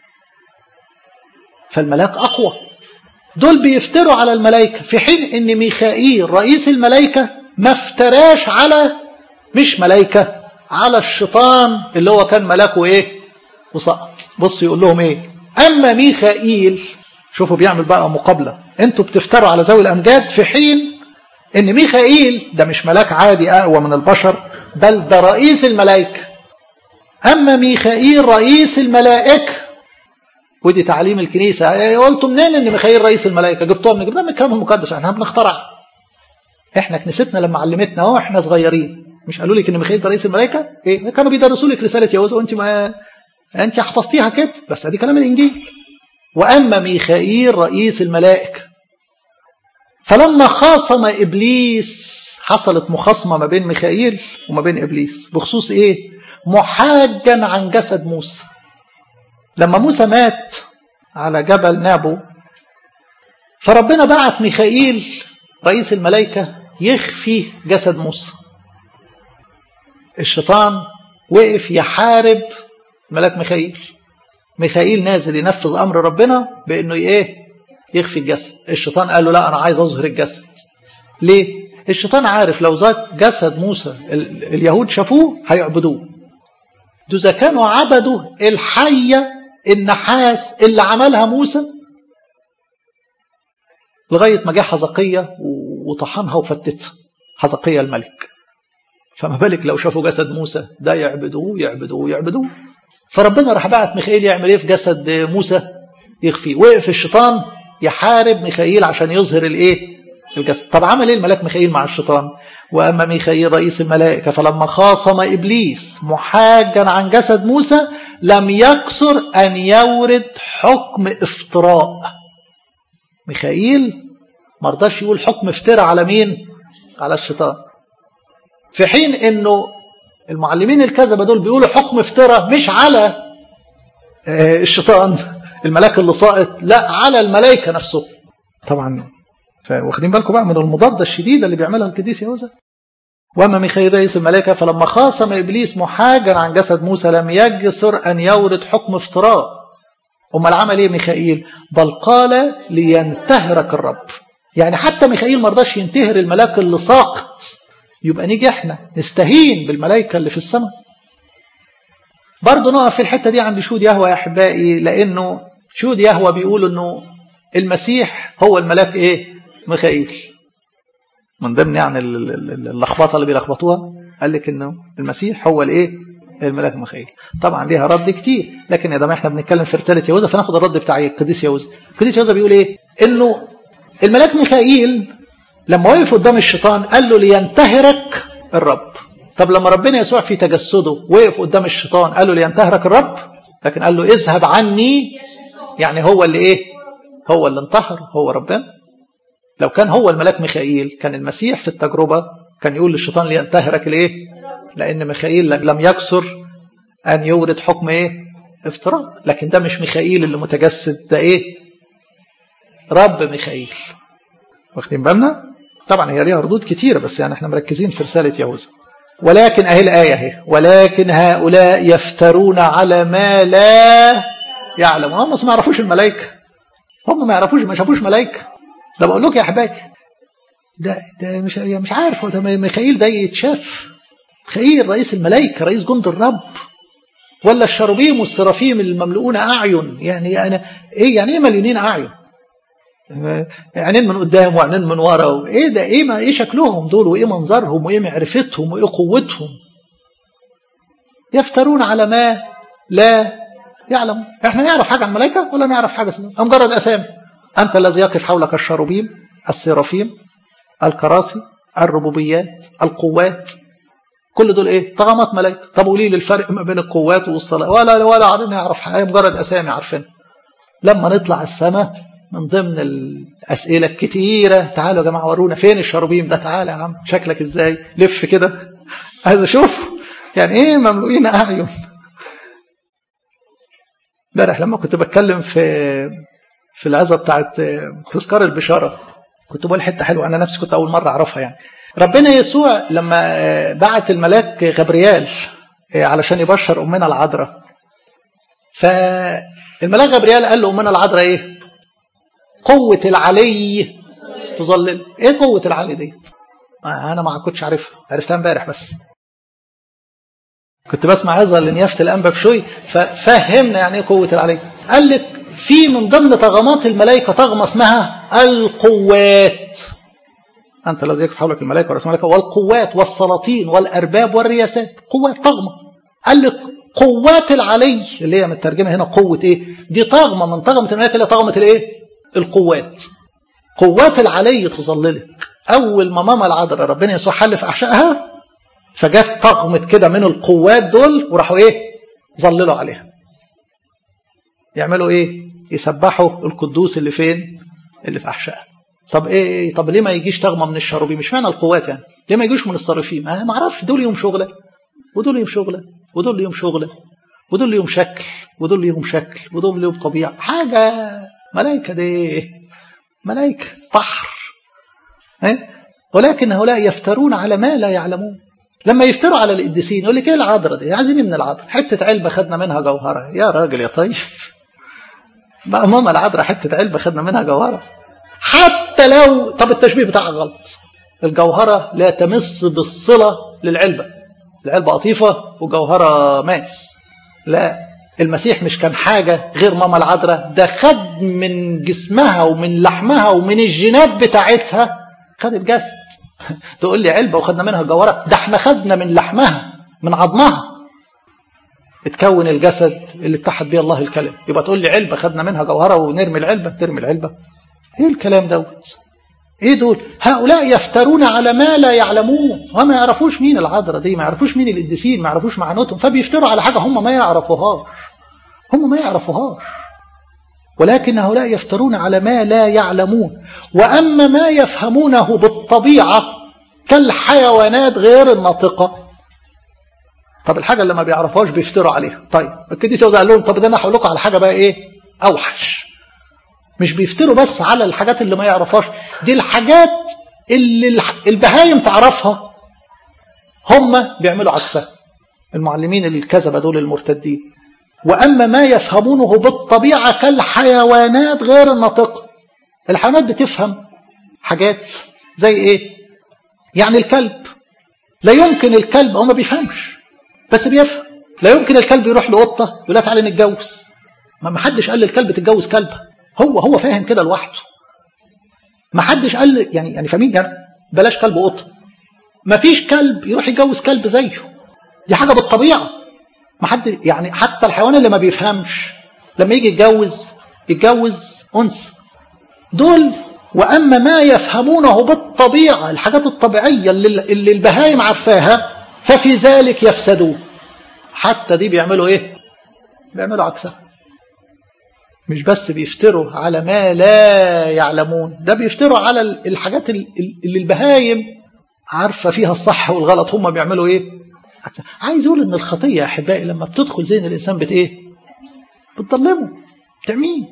فالملاك أقوى دول بيفتروا على الملائكة في حين ان ميخائيل رئيس الملائكة ما افتراش على مش ملائكة على الشيطان اللي هو كان ملاكه ايه وسقط بص يقول لهم ايه اما ميخائيل شوفوا بيعمل بقى مقابلة انتوا بتفتروا على ذوي الامجاد في حين ان ميخائيل ده مش ملاك عادي اقوى من البشر بل ده رئيس الملائكة اما ميخائيل رئيس الملائكة ودي تعليم الكنيسة قلتوا منين ان ميخائيل رئيس الملائكة جبتوها من جبناها من الكلام المقدس احنا بنخترع احنا كنيستنا لما علمتنا واحنا صغيرين مش قالوا لك ان ميخائيل ده رئيس الملائكة ايه كانوا بيدرسوا لك رسالة يهوذا وانت ما انت حفظتيها كده بس ادي كلام الانجيل واما ميخائيل رئيس الملائكة فلما خاصم ابليس حصلت مخاصمة ما بين ميخائيل وما بين ابليس بخصوص ايه محاجا عن جسد موسى لما موسى مات على جبل نابو فربنا بعت ميخائيل رئيس الملائكة يخفي جسد موسى الشيطان وقف يحارب ملاك ميخائيل ميخائيل نازل ينفذ أمر ربنا بأنه إيه يخفي الجسد الشيطان قال له لا أنا عايز أظهر الجسد ليه الشيطان عارف لو ذاك جسد موسى اليهود شافوه هيعبدوه دول إذا كانوا عبدوا الحية النحاس اللي عملها موسى لغاية ما جه حزقية وطحنها وفتتها حزقية الملك فما بالك لو شافوا جسد موسى ده يعبدوه يعبدوه يعبدوه فربنا راح بعت ميخائيل يعمل ايه في جسد موسى يخفيه وقف الشيطان يحارب ميخائيل عشان يظهر الايه الجسد طب عمل ايه الملاك ميخائيل مع الشيطان واما ميخائيل رئيس الملائكه فلما خاصم ابليس محاجا عن جسد موسى لم يكسر ان يورد حكم افتراء ميخائيل ما رضاش يقول حكم افتراء على مين على الشيطان في حين انه المعلمين الكذبه دول بيقولوا حكم افتراء مش على الشيطان الملاك اللي ساقط لا على الملائكه نفسه طبعا واخدين بالكم بقى من المضادة الشديدة اللي بيعملها القديس يهوذا وأما ميخائيل رئيس الملائكة فلما خاصم إبليس محاجا عن جسد موسى لم يجسر أن يورد حكم افتراء أمال عمل إيه ميخائيل بل قال لينتهرك الرب يعني حتى ميخائيل ما رضاش ينتهر الملاك اللي ساقط يبقى نيجي احنا نستهين بالملائكة اللي في السماء برضه نقف في الحتة دي عند شهود يهوى يا أحبائي لأنه شهود يهوى بيقول أنه المسيح هو الملاك إيه ميخائيل من ضمن يعني اللخبطه اللي بيلخبطوها قال لك انه المسيح هو الايه الملاك ميخائيل طبعا ليها رد كتير لكن يا ما احنا بنتكلم في رساله يهوذا فناخد الرد بتاع القديس يهوذا القديس يهوذا بيقول ايه انه الملاك ميخائيل لما وقف قدام الشيطان قال له لينتهرك الرب طب لما ربنا يسوع في تجسده وقف قدام الشيطان قال له لينتهرك الرب لكن قال له اذهب عني يعني هو اللي ايه هو اللي انتهر هو ربنا لو كان هو الملاك ميخائيل كان المسيح في التجربة كان يقول للشيطان لينتهرك الايه لان ميخائيل لم يكسر ان يورد حكم ايه افتراء لكن ده مش ميخائيل اللي متجسد ده ايه رب ميخائيل واخدين بالنا طبعا هي ليها ردود كتيرة بس يعني احنا مركزين في رسالة يهوذا ولكن اهي الآية اهي ولكن هؤلاء يفترون على ما لا يعلم هم ما يعرفوش الملائكة هم ما يعرفوش ما شافوش ملائكة ده بقول لكم يا حبايبي ده ده مش مش عارف هو ده ميخائيل ده يتشاف ميخائيل رئيس الملائكة رئيس جند الرب ولا الشروبيم والسرافيم المملؤون أعين يعني أنا إيه يعني إيه مليونين أعين عينين من قدام وعينين من ورا ايه ده ايه ما ايه شكلهم دول وايه منظرهم وايه معرفتهم وايه قوتهم يفترون على ما لا يعلم احنا نعرف حاجه عن الملائكه ولا نعرف حاجه اسمها مجرد اسامي انت الذي يقف حولك الشروبيم السرافيم الكراسي الربوبيات القوات كل دول ايه طغمات ملائكه طب قولي لي الفرق ما بين القوات والصلاه ولا ولا عارفين نعرف حاجه مجرد اسامي عارفين لما نطلع السماء من ضمن الأسئلة الكتيرة تعالوا يا جماعة ورونا فين الشروبيم ده تعالى يا عم شكلك ازاي لف كده عايز اشوف يعني ايه مملوئين أعين امبارح لما كنت بتكلم في في العظة بتاعت تذكار البشارة كنت بقول حتة حلوة أنا نفسي كنت أول مرة أعرفها يعني ربنا يسوع لما بعت الملاك غبريال علشان يبشر أمنا العذراء فالملاك غبريال قال له أمنا العذراء إيه قوة العلي تظلل ايه قوة العلي دي انا ما كنتش عارفها عرفتها امبارح بس كنت بسمع عظة لنيافة الأنبا بشوي ففهمنا يعني ايه قوة العلي قال لك في من ضمن طغمات الملائكة طغمة اسمها القوات أنت الذي يكفي حولك الملائكة ورسول الملائكة والقوات والسلاطين والأرباب والرياسات قوات طغمة قال لك قوات العلي اللي هي مترجمة هنا قوة ايه دي طغمة من طغمة الملائكة اللي هي طغمة الايه القوات قوات العلي تظللك أول ما ماما العذراء ربنا يسوع حل في أحشائها فجت طغمة كده من القوات دول وراحوا إيه ظللوا عليها يعملوا إيه يسبحوا القدوس اللي فين اللي في أحشائها طب ايه طب ليه ما يجيش طغمه من الشروبيم مش معنى القوات يعني ليه ما يجوش من الصرافيم انا ما اعرفش دول يوم شغله ودول يوم شغله ودول يوم شغله ودول ليهم شكل ودول ليهم شكل ودول ليهم طبيعه حاجه ملائكة دي ملائكة بحر ولكن هؤلاء يفترون على ما لا يعلمون لما يفتروا على القديسين يقول لك ايه العذراء دي عايزين من العذراء حتة علبة خدنا منها جوهرة يا راجل يا طيب بقى ماما العذراء حتة علبة خدنا منها جوهرة حتى لو طب التشبيه بتاعها غلط الجوهرة لا تمس بالصلة للعلبة العلبة قطيفة وجوهرة ماس لا المسيح مش كان حاجة غير ماما العذراء ده خد من جسمها ومن لحمها ومن الجينات بتاعتها خد الجسد تقول لي علبة وخدنا منها جوهرة ده احنا خدنا من لحمها من عظمها اتكون الجسد اللي اتحد بيه الله الكلام يبقى تقول لي علبة خدنا منها جوهرة ونرمي العلبة ترمي العلبة ايه الكلام دوت ايه دول هؤلاء يفترون على ما لا يعلمون وما يعرفوش مين العذراء دي ما يعرفوش مين القديسين ما يعرفوش معنوتهم فبيفتروا على حاجة هم ما يعرفوهاش هم ما يعرفوهاش ولكن هؤلاء يفترون على ما لا يعلمون وأما ما يفهمونه بالطبيعة كالحيوانات غير الناطقة طب الحاجة اللي ما بيعرفوهاش بيفتروا عليها طيب الكديس يوزع قال لهم طب ده انا هقول لكم على حاجة بقى ايه أوحش مش بيفتروا بس على الحاجات اللي ما يعرفهاش دي الحاجات اللي البهايم تعرفها هم بيعملوا عكسها المعلمين الكذبة دول المرتدين وأما ما يفهمونه بالطبيعة كالحيوانات غير الناطقة الحيوانات بتفهم حاجات زي إيه يعني الكلب لا يمكن الكلب هو ما بيفهمش بس بيفهم لا يمكن الكلب يروح لقطة يقول لها تعالى نتجوز ما حدش قال للكلب تتجوز كلبة هو هو فاهم كده لوحده ما حدش قال يعني يعني فاهمين يعني بلاش كلب وقطة مفيش كلب يروح يتجوز كلب زيه دي حاجة بالطبيعة ما حد يعني حتى الحيوان اللي ما بيفهمش لما يجي يتجوز يتجوز أنثى دول وأما ما يفهمونه بالطبيعة الحاجات الطبيعية اللي, اللي البهايم عارفاها ففي ذلك يفسدون حتى دي بيعملوا ايه بيعملوا عكسها مش بس بيفتروا على ما لا يعلمون ده بيفتروا على الحاجات اللي البهايم عارفة فيها الصح والغلط هم بيعملوا ايه عايز اقول ان الخطية يا احبائي لما بتدخل ذهن الانسان بت ايه بتضلمه بتعميه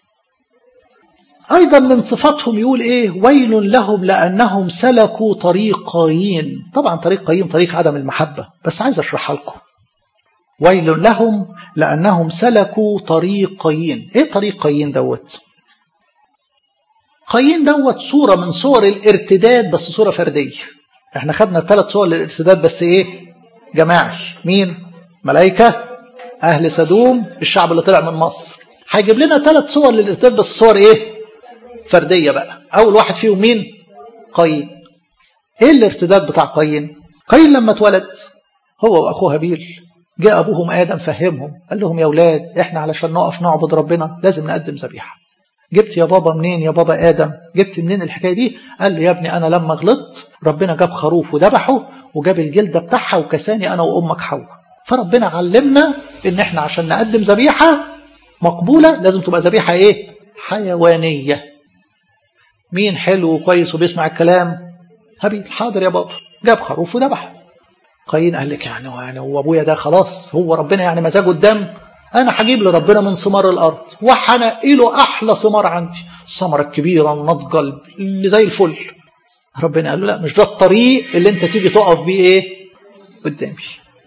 ايضا من صفاتهم يقول ايه ويل لهم لانهم سلكوا طريق قايين طبعا طريق قايين طريق عدم المحبة بس عايز اشرحها لكم ويل لهم لأنهم سلكوا طريق قايين إيه طريق قايين دوت قايين دوت صورة من صور الارتداد بس صورة فردية احنا خدنا ثلاث صور للارتداد بس ايه جماعي مين ملائكة أهل سدوم الشعب اللي طلع من مصر هيجيب لنا ثلاث صور للارتداد بس صور ايه فردية بقى أول واحد فيهم مين قايين ايه الارتداد بتاع قايين قايين لما اتولد هو وأخوه هابيل جاء أبوهم آدم فهمهم قال لهم يا أولاد إحنا علشان نقف نعبد ربنا لازم نقدم ذبيحة جبت يا بابا منين يا بابا آدم جبت منين الحكاية دي قال له يا ابني أنا لما غلطت ربنا جاب خروف وذبحه وجاب الجلدة بتاعها وكساني أنا وأمك حواء فربنا علمنا إن إحنا عشان نقدم ذبيحة مقبولة لازم تبقى ذبيحة إيه حيوانية مين حلو وكويس وبيسمع الكلام هابيل حاضر يا بابا جاب خروف وذبحه قايين قال لك يعني يعني هو ابويا ده خلاص هو ربنا يعني مزاجه الدم انا هجيب لربنا من ثمار الارض وهنقي له احلى ثمار عندي الثمره الكبيره الناضجه اللي زي الفل ربنا قال له لا مش ده الطريق اللي انت تيجي تقف بيه ايه قدامي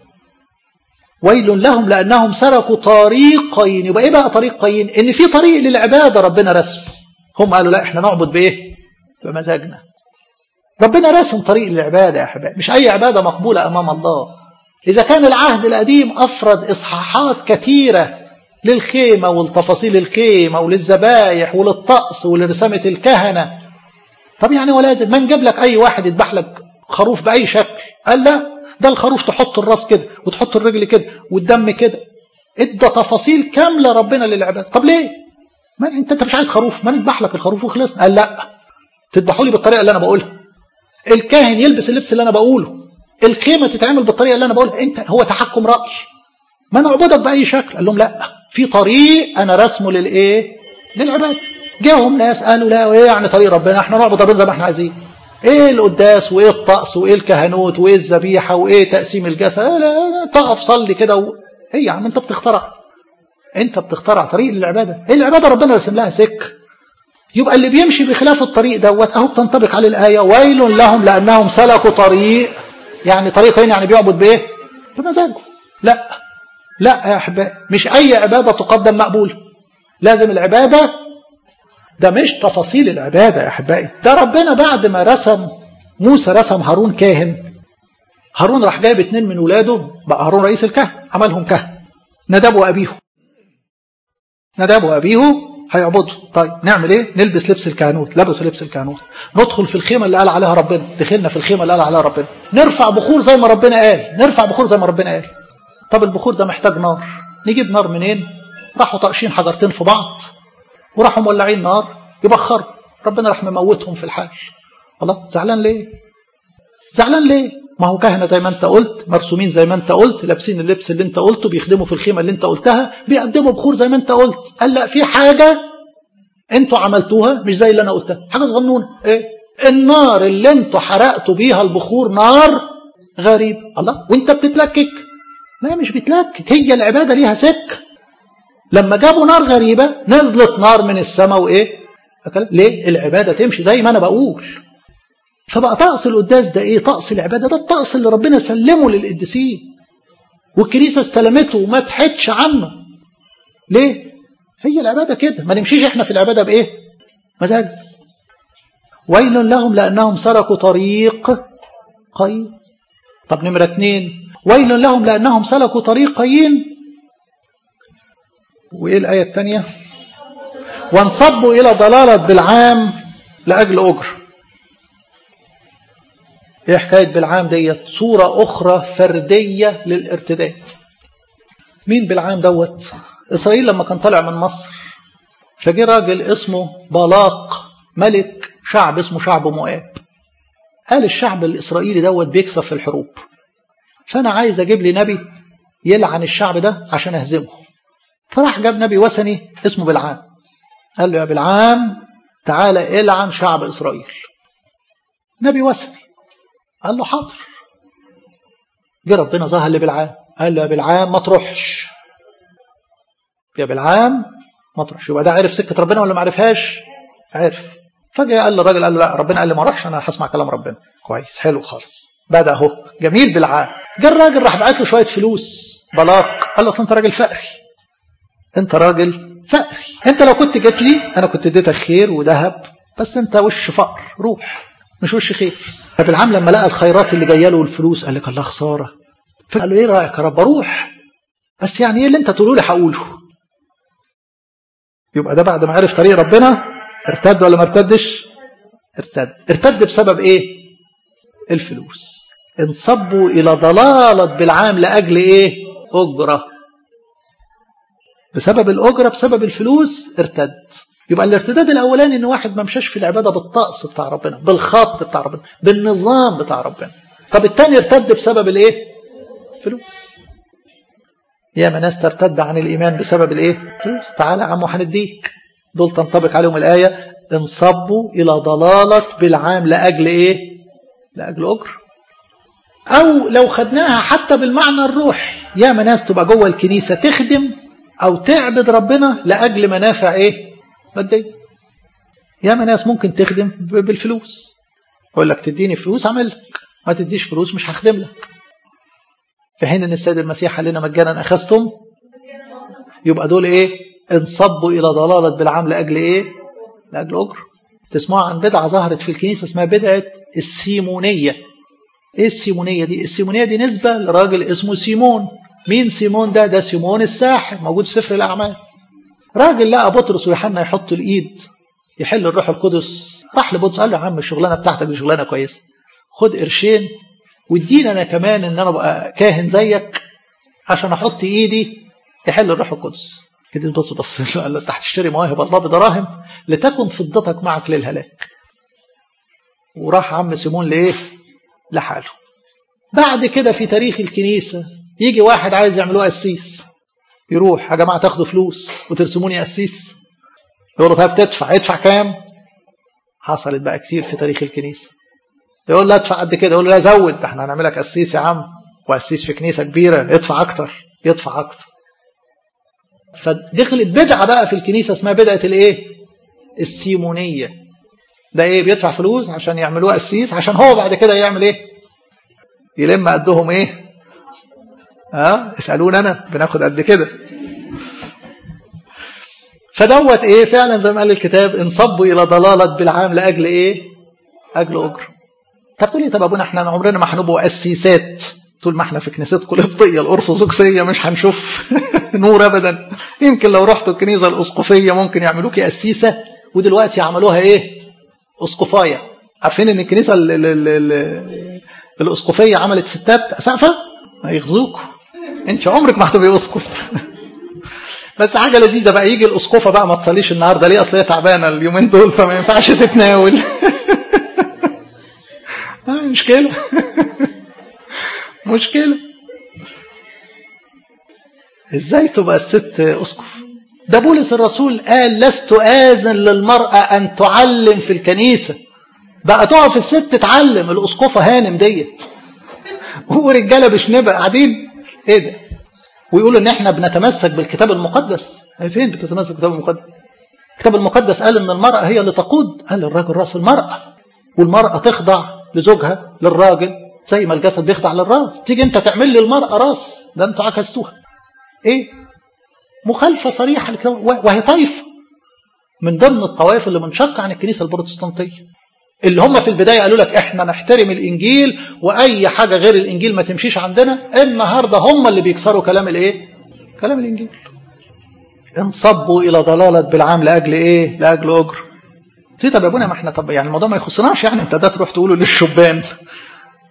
ويل لهم لانهم سرقوا طريق قايين يبقى ايه بقى طريق قايين ان في طريق للعباده ربنا رسم هم قالوا لا احنا نعبد بايه بمزاجنا ربنا رسم طريق للعبادة يا أحبائي مش أي عبادة مقبولة أمام الله إذا كان العهد القديم أفرد إصحاحات كثيرة للخيمة ولتفاصيل الخيمة وللذبايح وللطقس ولرسامة الكهنة طب يعني هو لازم ما نجيب لك أي واحد يذبح لك خروف بأي شكل قال لا ده الخروف تحط الراس كده وتحط الرجل كده والدم كده ادى تفاصيل كاملة ربنا للعبادة طب ليه ما انت انت مش عايز خروف ما نذبح لك الخروف وخلصنا قال لا تذبحوا لي بالطريقة اللي أنا بقولها الكاهن يلبس اللبس اللي انا بقوله الخيمه تتعمل بالطريقه اللي انا بقولها انت هو تحكم راي ما نعبدك باي شكل قال لهم لا في طريق انا رسمه للايه للعباده جاهم ناس قالوا لا ايه يعني طريق ربنا احنا نعبد ربنا زي ما احنا عايزين ايه القداس وايه الطقس وايه الكهنوت وايه الذبيحه وايه تقسيم الجسد لا لا تقف صلي كده و... ايه يا عم انت بتخترع انت بتخترع طريق للعباده ايه العباده ربنا رسم لها سك يبقى اللي بيمشي بخلاف الطريق دوت اهو بتنطبق عليه الآية ويل لهم لأنهم سلكوا طريق يعني طريق هنا يعني بيعبد بإيه؟ بمزاجه لا لا يا أحبائي مش أي عبادة تقدم مقبولة لازم العبادة ده مش تفاصيل العبادة يا أحبائي ده ربنا بعد ما رسم موسى رسم هارون كاهن هارون راح جايب اتنين من ولاده بقى هارون رئيس الكهن عملهم كهن نداب وأبيه نداب وأبيه هيعبدوا طيب نعمل ايه نلبس لبس الكهنوت لبسوا لبس الكهنوت ندخل في الخيمه اللي قال عليها ربنا دخلنا في الخيمه اللي قال عليها ربنا نرفع بخور زي ما ربنا قال نرفع بخور زي ما ربنا قال طب البخور ده محتاج نار نجيب نار منين راحوا طاقشين حجرتين في بعض وراحوا مولعين نار يبخروا ربنا راح مموتهم في الحال الله زعلان ليه زعلان ليه ما هو كهنه زي ما انت قلت مرسومين زي ما انت قلت لابسين اللبس اللي انت قلته بيخدموا في الخيمه اللي انت قلتها بيقدموا بخور زي ما انت قلت قال لا في حاجه انتوا عملتوها مش زي اللي انا قلتها حاجه صغنونه ايه النار اللي انتوا حرقتوا بيها البخور نار غريب الله وانت بتتلكك لا مش بتلكك هي العباده ليها سك لما جابوا نار غريبه نزلت نار من السماء وايه ليه العباده تمشي زي ما انا بقول فبقى طقس القداس ده ايه طقس العباده ده الطقس اللي ربنا سلمه للقديسين والكنيسه استلمته وما تحدش عنه ليه هي العباده كده ما نمشيش احنا في العباده بايه مزاج ويل لهم لانهم سلكوا طريق قايين طب نمره اتنين ويل لهم لانهم سلكوا طريق قايين وايه الايه الثانيه وانصبوا الى ضلاله بالعام لاجل اجر ايه حكايه بالعام ديت صوره اخرى فرديه للارتداد مين بالعام دوت اسرائيل لما كان طالع من مصر فجه راجل اسمه بالاق ملك شعب اسمه شعب مؤاب قال الشعب الاسرائيلي دوت بيكسب في الحروب فانا عايز اجيب لي نبي يلعن الشعب ده عشان اهزمه فراح جاب نبي وثني اسمه بالعام قال له يا بالعام تعالى العن شعب اسرائيل نبي وثني قال له حاضر جه ربنا ظهر لبلعام قال له يا بلعام ما تروحش يا بلعام ما تروحش يبقى ده عرف سكه ربنا ولا ما عرفهاش عرف فجاه قال للراجل قال له لا ربنا قال لي ما اروحش انا هسمع كلام ربنا كويس حلو خالص بدا اهو جميل بالعام جه الراجل راح بعت له شويه فلوس بلاق قال له اصل انت راجل فقري انت راجل فقري انت لو كنت جيت لي انا كنت اديتك خير وذهب بس انت وش فقر روح مش وش خير فبالعام لما لقى الخيرات اللي جايه له والفلوس قال لك الله خساره فقال له ايه رايك يا رب اروح بس يعني ايه اللي انت تقوله لي هقوله يبقى ده بعد ما عرف طريق ربنا ارتد ولا ما ارتدش ارتد ارتد بسبب ايه الفلوس انصبوا الى ضلاله بالعام لاجل ايه اجره بسبب الاجره بسبب الفلوس ارتد يبقى الارتداد الاولاني ان واحد ما مشاش في العباده بالطقس بتاع ربنا بالخط بتاع ربنا بالنظام بتاع ربنا طب التاني ارتد بسبب الايه فلوس ياما ناس ترتد عن الايمان بسبب الايه فلوس تعالى يا عم هنديك دول تنطبق عليهم الايه انصبوا الى ضلاله بالعام لاجل ايه لاجل اجر او لو خدناها حتى بالمعنى الروحي ياما ناس تبقى جوه الكنيسه تخدم او تعبد ربنا لاجل منافع ايه ماديه ياما ناس ممكن تخدم بالفلوس يقول لك تديني فلوس اعمل لك ما تديش فلوس مش هخدم لك في حين ان السيد المسيح قال لنا مجانا اخذتم يبقى دول ايه انصبوا الى ضلاله بالعام لاجل ايه لاجل اجر تسمعوا عن بدعه ظهرت في الكنيسه اسمها بدعه السيمونيه ايه السيمونيه دي السيمونيه دي نسبه لراجل اسمه سيمون مين سيمون ده ده سيمون الساحر موجود في سفر الاعمال راجل لقى بطرس ويوحنا يحطوا الايد يحل الروح القدس راح لبطرس قال له يا عم الشغلانه بتاعتك دي شغلانه كويسه خد قرشين واديني انا كمان ان انا ابقى كاهن زيك عشان احط ايدي يحل الروح القدس كده بص بص له قال له انت هتشتري مواهب الله بدراهم لتكن فضتك معك للهلاك وراح عم سيمون لايه لحاله بعد كده في تاريخ الكنيسه يجي واحد عايز يعملوه قسيس يروح يا جماعه تاخدوا فلوس وترسموني قسيس يقول له طيب تدفع ادفع كام حصلت بقى كتير في تاريخ الكنيسه يقول له ادفع قد كده يقول له لا زود ده احنا هنعملك قسيس يا عم وقسيس في كنيسه كبيره ادفع اكتر يدفع اكتر فدخلت بدعه بقى في الكنيسه اسمها بدعه الايه السيمونيه ده ايه بيدفع فلوس عشان يعملوه قسيس عشان هو بعد كده يعمل ايه يلم قدهم ايه ها اسالون انا بناخد قد كده فدوت ايه فعلا زي ما قال الكتاب انصبوا الى ضلاله بالعام لاجل ايه اجل اجر طب تقول لي طب ابونا احنا عمرنا ما هنبقوا قسيسات طول ما احنا في كنيستكم القبطيه الارثوذكسيه مش هنشوف نور ابدا يمكن لو رحتوا الكنيسه الاسقفيه ممكن يعملوكي قسيسه ودلوقتي عملوها ايه اسقفايه عارفين ان الكنيسه ال ال ال ال الاسقفيه عملت ستات سقفه هيغزوكوا انت عمرك ما هتبقي اسقف بس حاجه لذيذه بقى يجي الاسقفه بقى ما تصليش النهارده ليه اصل هي تعبانه اليومين دول فما ينفعش تتناول مشكله مشكله ازاي تبقى الست اسقف ده بولس الرسول قال لست آذن للمرأة أن تعلم في الكنيسة بقى تقف الست تعلم الأسقفة هانم ديت ورجالة بشنبة قاعدين ايه ده ويقولوا ان احنا بنتمسك بالكتاب المقدس فين بتتمسك بالكتاب المقدس الكتاب المقدس قال ان المرأة هي اللي تقود قال الراجل راس المرأة والمرأة تخضع لزوجها للراجل زي ما الجسد بيخضع للراس تيجي انت تعمل لي المرأة راس ده انتوا عكستوها ايه مخالفة صريحة للكتاب وهي طائفة من ضمن الطوائف اللي منشقة عن الكنيسة البروتستانتية اللي هم في البداية قالوا لك احنا نحترم الانجيل واي حاجة غير الانجيل ما تمشيش عندنا النهاردة هم اللي بيكسروا كلام الايه كلام الانجيل انصبوا الى ضلالة بالعام لاجل ايه لاجل اجر طب يا ابونا ما احنا طب يعني الموضوع ما يخصناش يعني انت ده تروح تقوله للشبان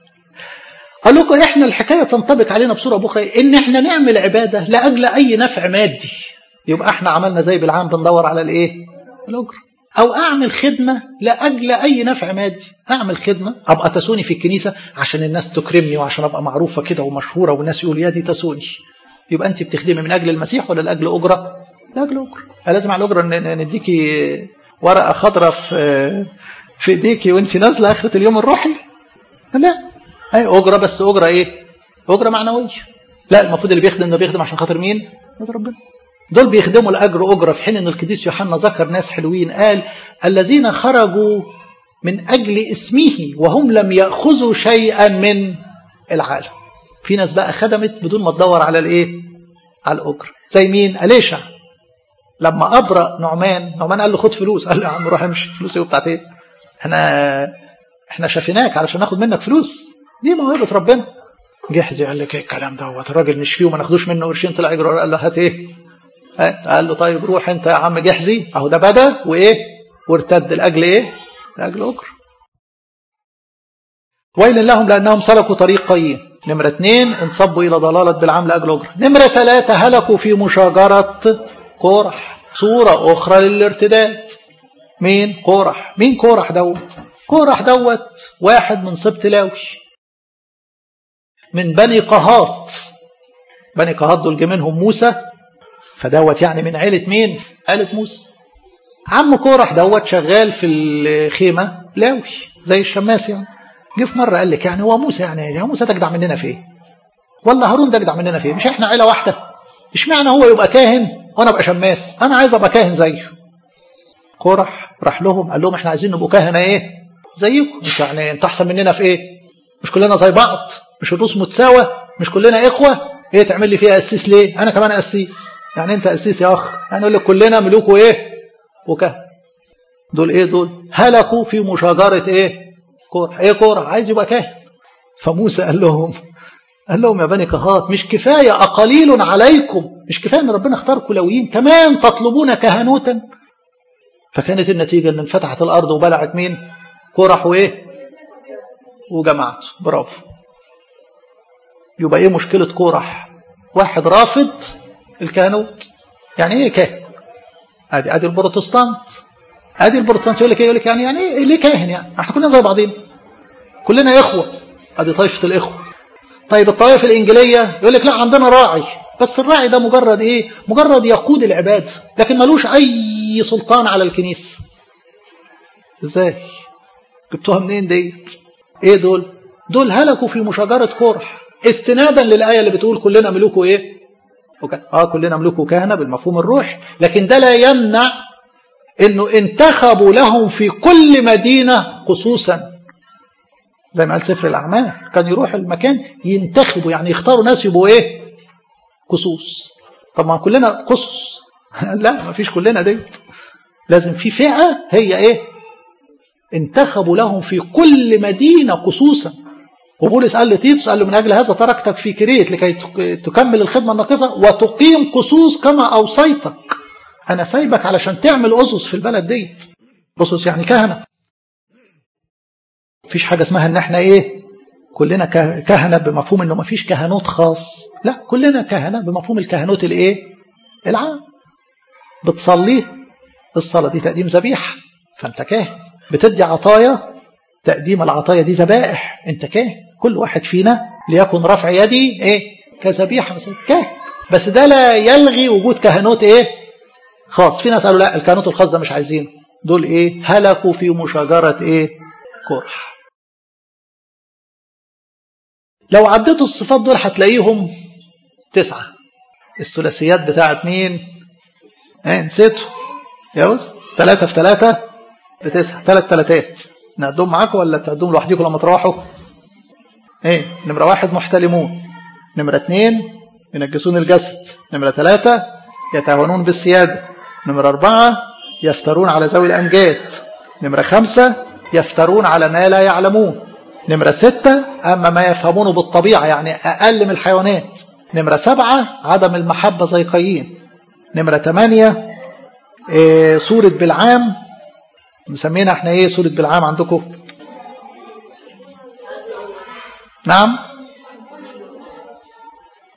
قال لكم احنا الحكايه تنطبق علينا بصوره بكره ان احنا نعمل عباده لاجل اي نفع مادي يبقى احنا عملنا زي بالعام بندور على الايه الاجر او اعمل خدمه لاجل اي نفع مادي اعمل خدمه ابقى تسوني في الكنيسه عشان الناس تكرمني وعشان ابقى معروفه كده ومشهوره والناس يقول يا دي تسوني يبقى انت بتخدمي من اجل المسيح ولا لاجل اجره لاجل اجره لازم على الاجره ان نديكي ورقه خضراء في في ايديكي وانت نازله اخره اليوم الروحي لا اي اجره بس اجره ايه اجره معنويه لا المفروض اللي بيخدم ده بيخدم عشان خاطر مين ربنا دول بيخدموا الاجر اجره في حين ان القديس يوحنا ذكر ناس حلوين قال الذين خرجوا من اجل اسمه وهم لم ياخذوا شيئا من العالم في ناس بقى خدمت بدون ما تدور على الايه على الاجر زي مين اليشع لما ابرأ نعمان نعمان قال له خد فلوس قال له يا عم روح امشي فلوس ايه بتاعت ايه احنا احنا شافيناك علشان ناخد منك فلوس دي موهبه ربنا جحزي قال لك ايه الكلام دوت الراجل نشفيه وما ناخدوش منه قرشين طلع يجري قال له هات ايه قال له طيب روح انت يا عم جحزي اهو ده بدا وايه وارتد لاجل ايه لاجل اجر ويل لهم لانهم سلكوا طريق قايين نمرة اثنين انصبوا الى ضلالة بالعام لاجل اجر نمرة ثلاثة هلكوا في مشاجرة كورح صورة اخرى للارتداد مين كورح مين كورح دوت كورح دوت واحد من سبط لاوي من بني قهات بني قهات دول جه منهم موسى فدوت يعني من عيلة مين؟ عيلة موسى عم كورح دوت شغال في الخيمة لاوي زي الشماس يعني جه في مرة قال لك يعني هو موسى يعني يا موسى تجدع مننا في ايه؟ ولا هارون تجدع مننا في ايه؟ مش احنا عيلة واحدة؟ اشمعنى هو يبقى كاهن وانا ابقى شماس؟ انا عايز ابقى كاهن زيه. كورح راح لهم قال لهم احنا عايزين نبقوا كهنة ايه؟ زيكم مش يعني انتوا احسن مننا في ايه؟ مش كلنا زي بعض؟ مش الروس متساوى؟ مش كلنا اخوة؟ ايه تعمل لي فيها قسيس ليه؟ انا كمان قسيس. يعني انت قسيس يا اخ يعني اقول لك كلنا ملوك وايه وكهن دول ايه دول هلكوا في مشاجره ايه كورح ايه كورح عايز يبقى كاهن فموسى قال لهم قال لهم يا بني كهات مش كفايه اقليل عليكم مش كفايه ان ربنا اختاركم لويين كمان تطلبون كهنوتا فكانت النتيجه ان انفتحت الارض وبلعت مين كورح وايه وجماعته برافو يبقى ايه مشكله كورح واحد رافض الكهنوت يعني ايه كاهن ادي ادي البروتستانت ادي البروتستانت يقول لك ايه يقول لك يعني يعني ايه ليه كاهن يعني احنا كلنا زي بعضين كلنا اخوه ادي طائفه الاخوه طيب الطائفه الانجيليه يقول لك لا عندنا راعي بس الراعي ده مجرد ايه مجرد يقود العباد لكن ملوش اي سلطان على الكنيسه ازاي جبتوها منين ديت ايه دول دول هلكوا في مشاجره كورح استنادا للايه اللي بتقول كلنا ملوك ايه وكهنة. اه كلنا ملوك وكهنه بالمفهوم الروحي لكن ده لا يمنع انه انتخبوا لهم في كل مدينه قصوصا زي ما قال سفر الاعمال كان يروح المكان ينتخبوا يعني يختاروا ناس يبقوا ايه قصوص طب ما كلنا قصص لا ما فيش كلنا ديت لازم في فئه هي ايه انتخبوا لهم في كل مدينه قصوصا وبولس قال لتيتوس قال له من أجل هذا تركتك في كريت لكي تكمل الخدمة الناقصة وتقيم قصوص كما أوصيتك أنا سايبك علشان تعمل أسس في البلد ديت أسس يعني كهنة مفيش حاجة اسمها إن إحنا إيه كلنا كهنة بمفهوم إنه مفيش كهنوت خاص لا كلنا كهنة بمفهوم الكهنوت الإيه العام بتصلي الصلاة دي تقديم ذبيحة فأنت كاهن بتدي عطايا تقديم العطايا دي ذبائح أنت كاهن كل واحد فينا ليكن رفع يدي ايه كذبيحه مثلا كاهن بس ده لا يلغي وجود كهنوت ايه خاص في ناس قالوا لا الكهنوت الخاص ده مش عايزينه دول ايه هلكوا في مشاجره ايه كرح لو عديتوا الصفات دول هتلاقيهم تسعة الثلاثيات بتاعت مين ايه نسيتوا يا ثلاثة في ثلاثة بتسعة ثلاث ثلاثات نعدهم معاكم ولا تعدهم لوحديكم لما تروحوا ايه نمرة واحد محتلمون نمرة اثنين ينجسون الجسد نمرة ثلاثة يتهاونون بالسيادة نمرة أربعة يفترون على ذوي الأمجاد نمرة خمسة يفترون على ما لا يعلمون نمرة ستة أما ما يفهمونه بالطبيعة يعني أقل من الحيوانات نمرة سبعة عدم المحبة زي قايين نمرة ثمانية إيه سورة بالعام مسمينا احنا ايه سورة بالعام عندكم نعم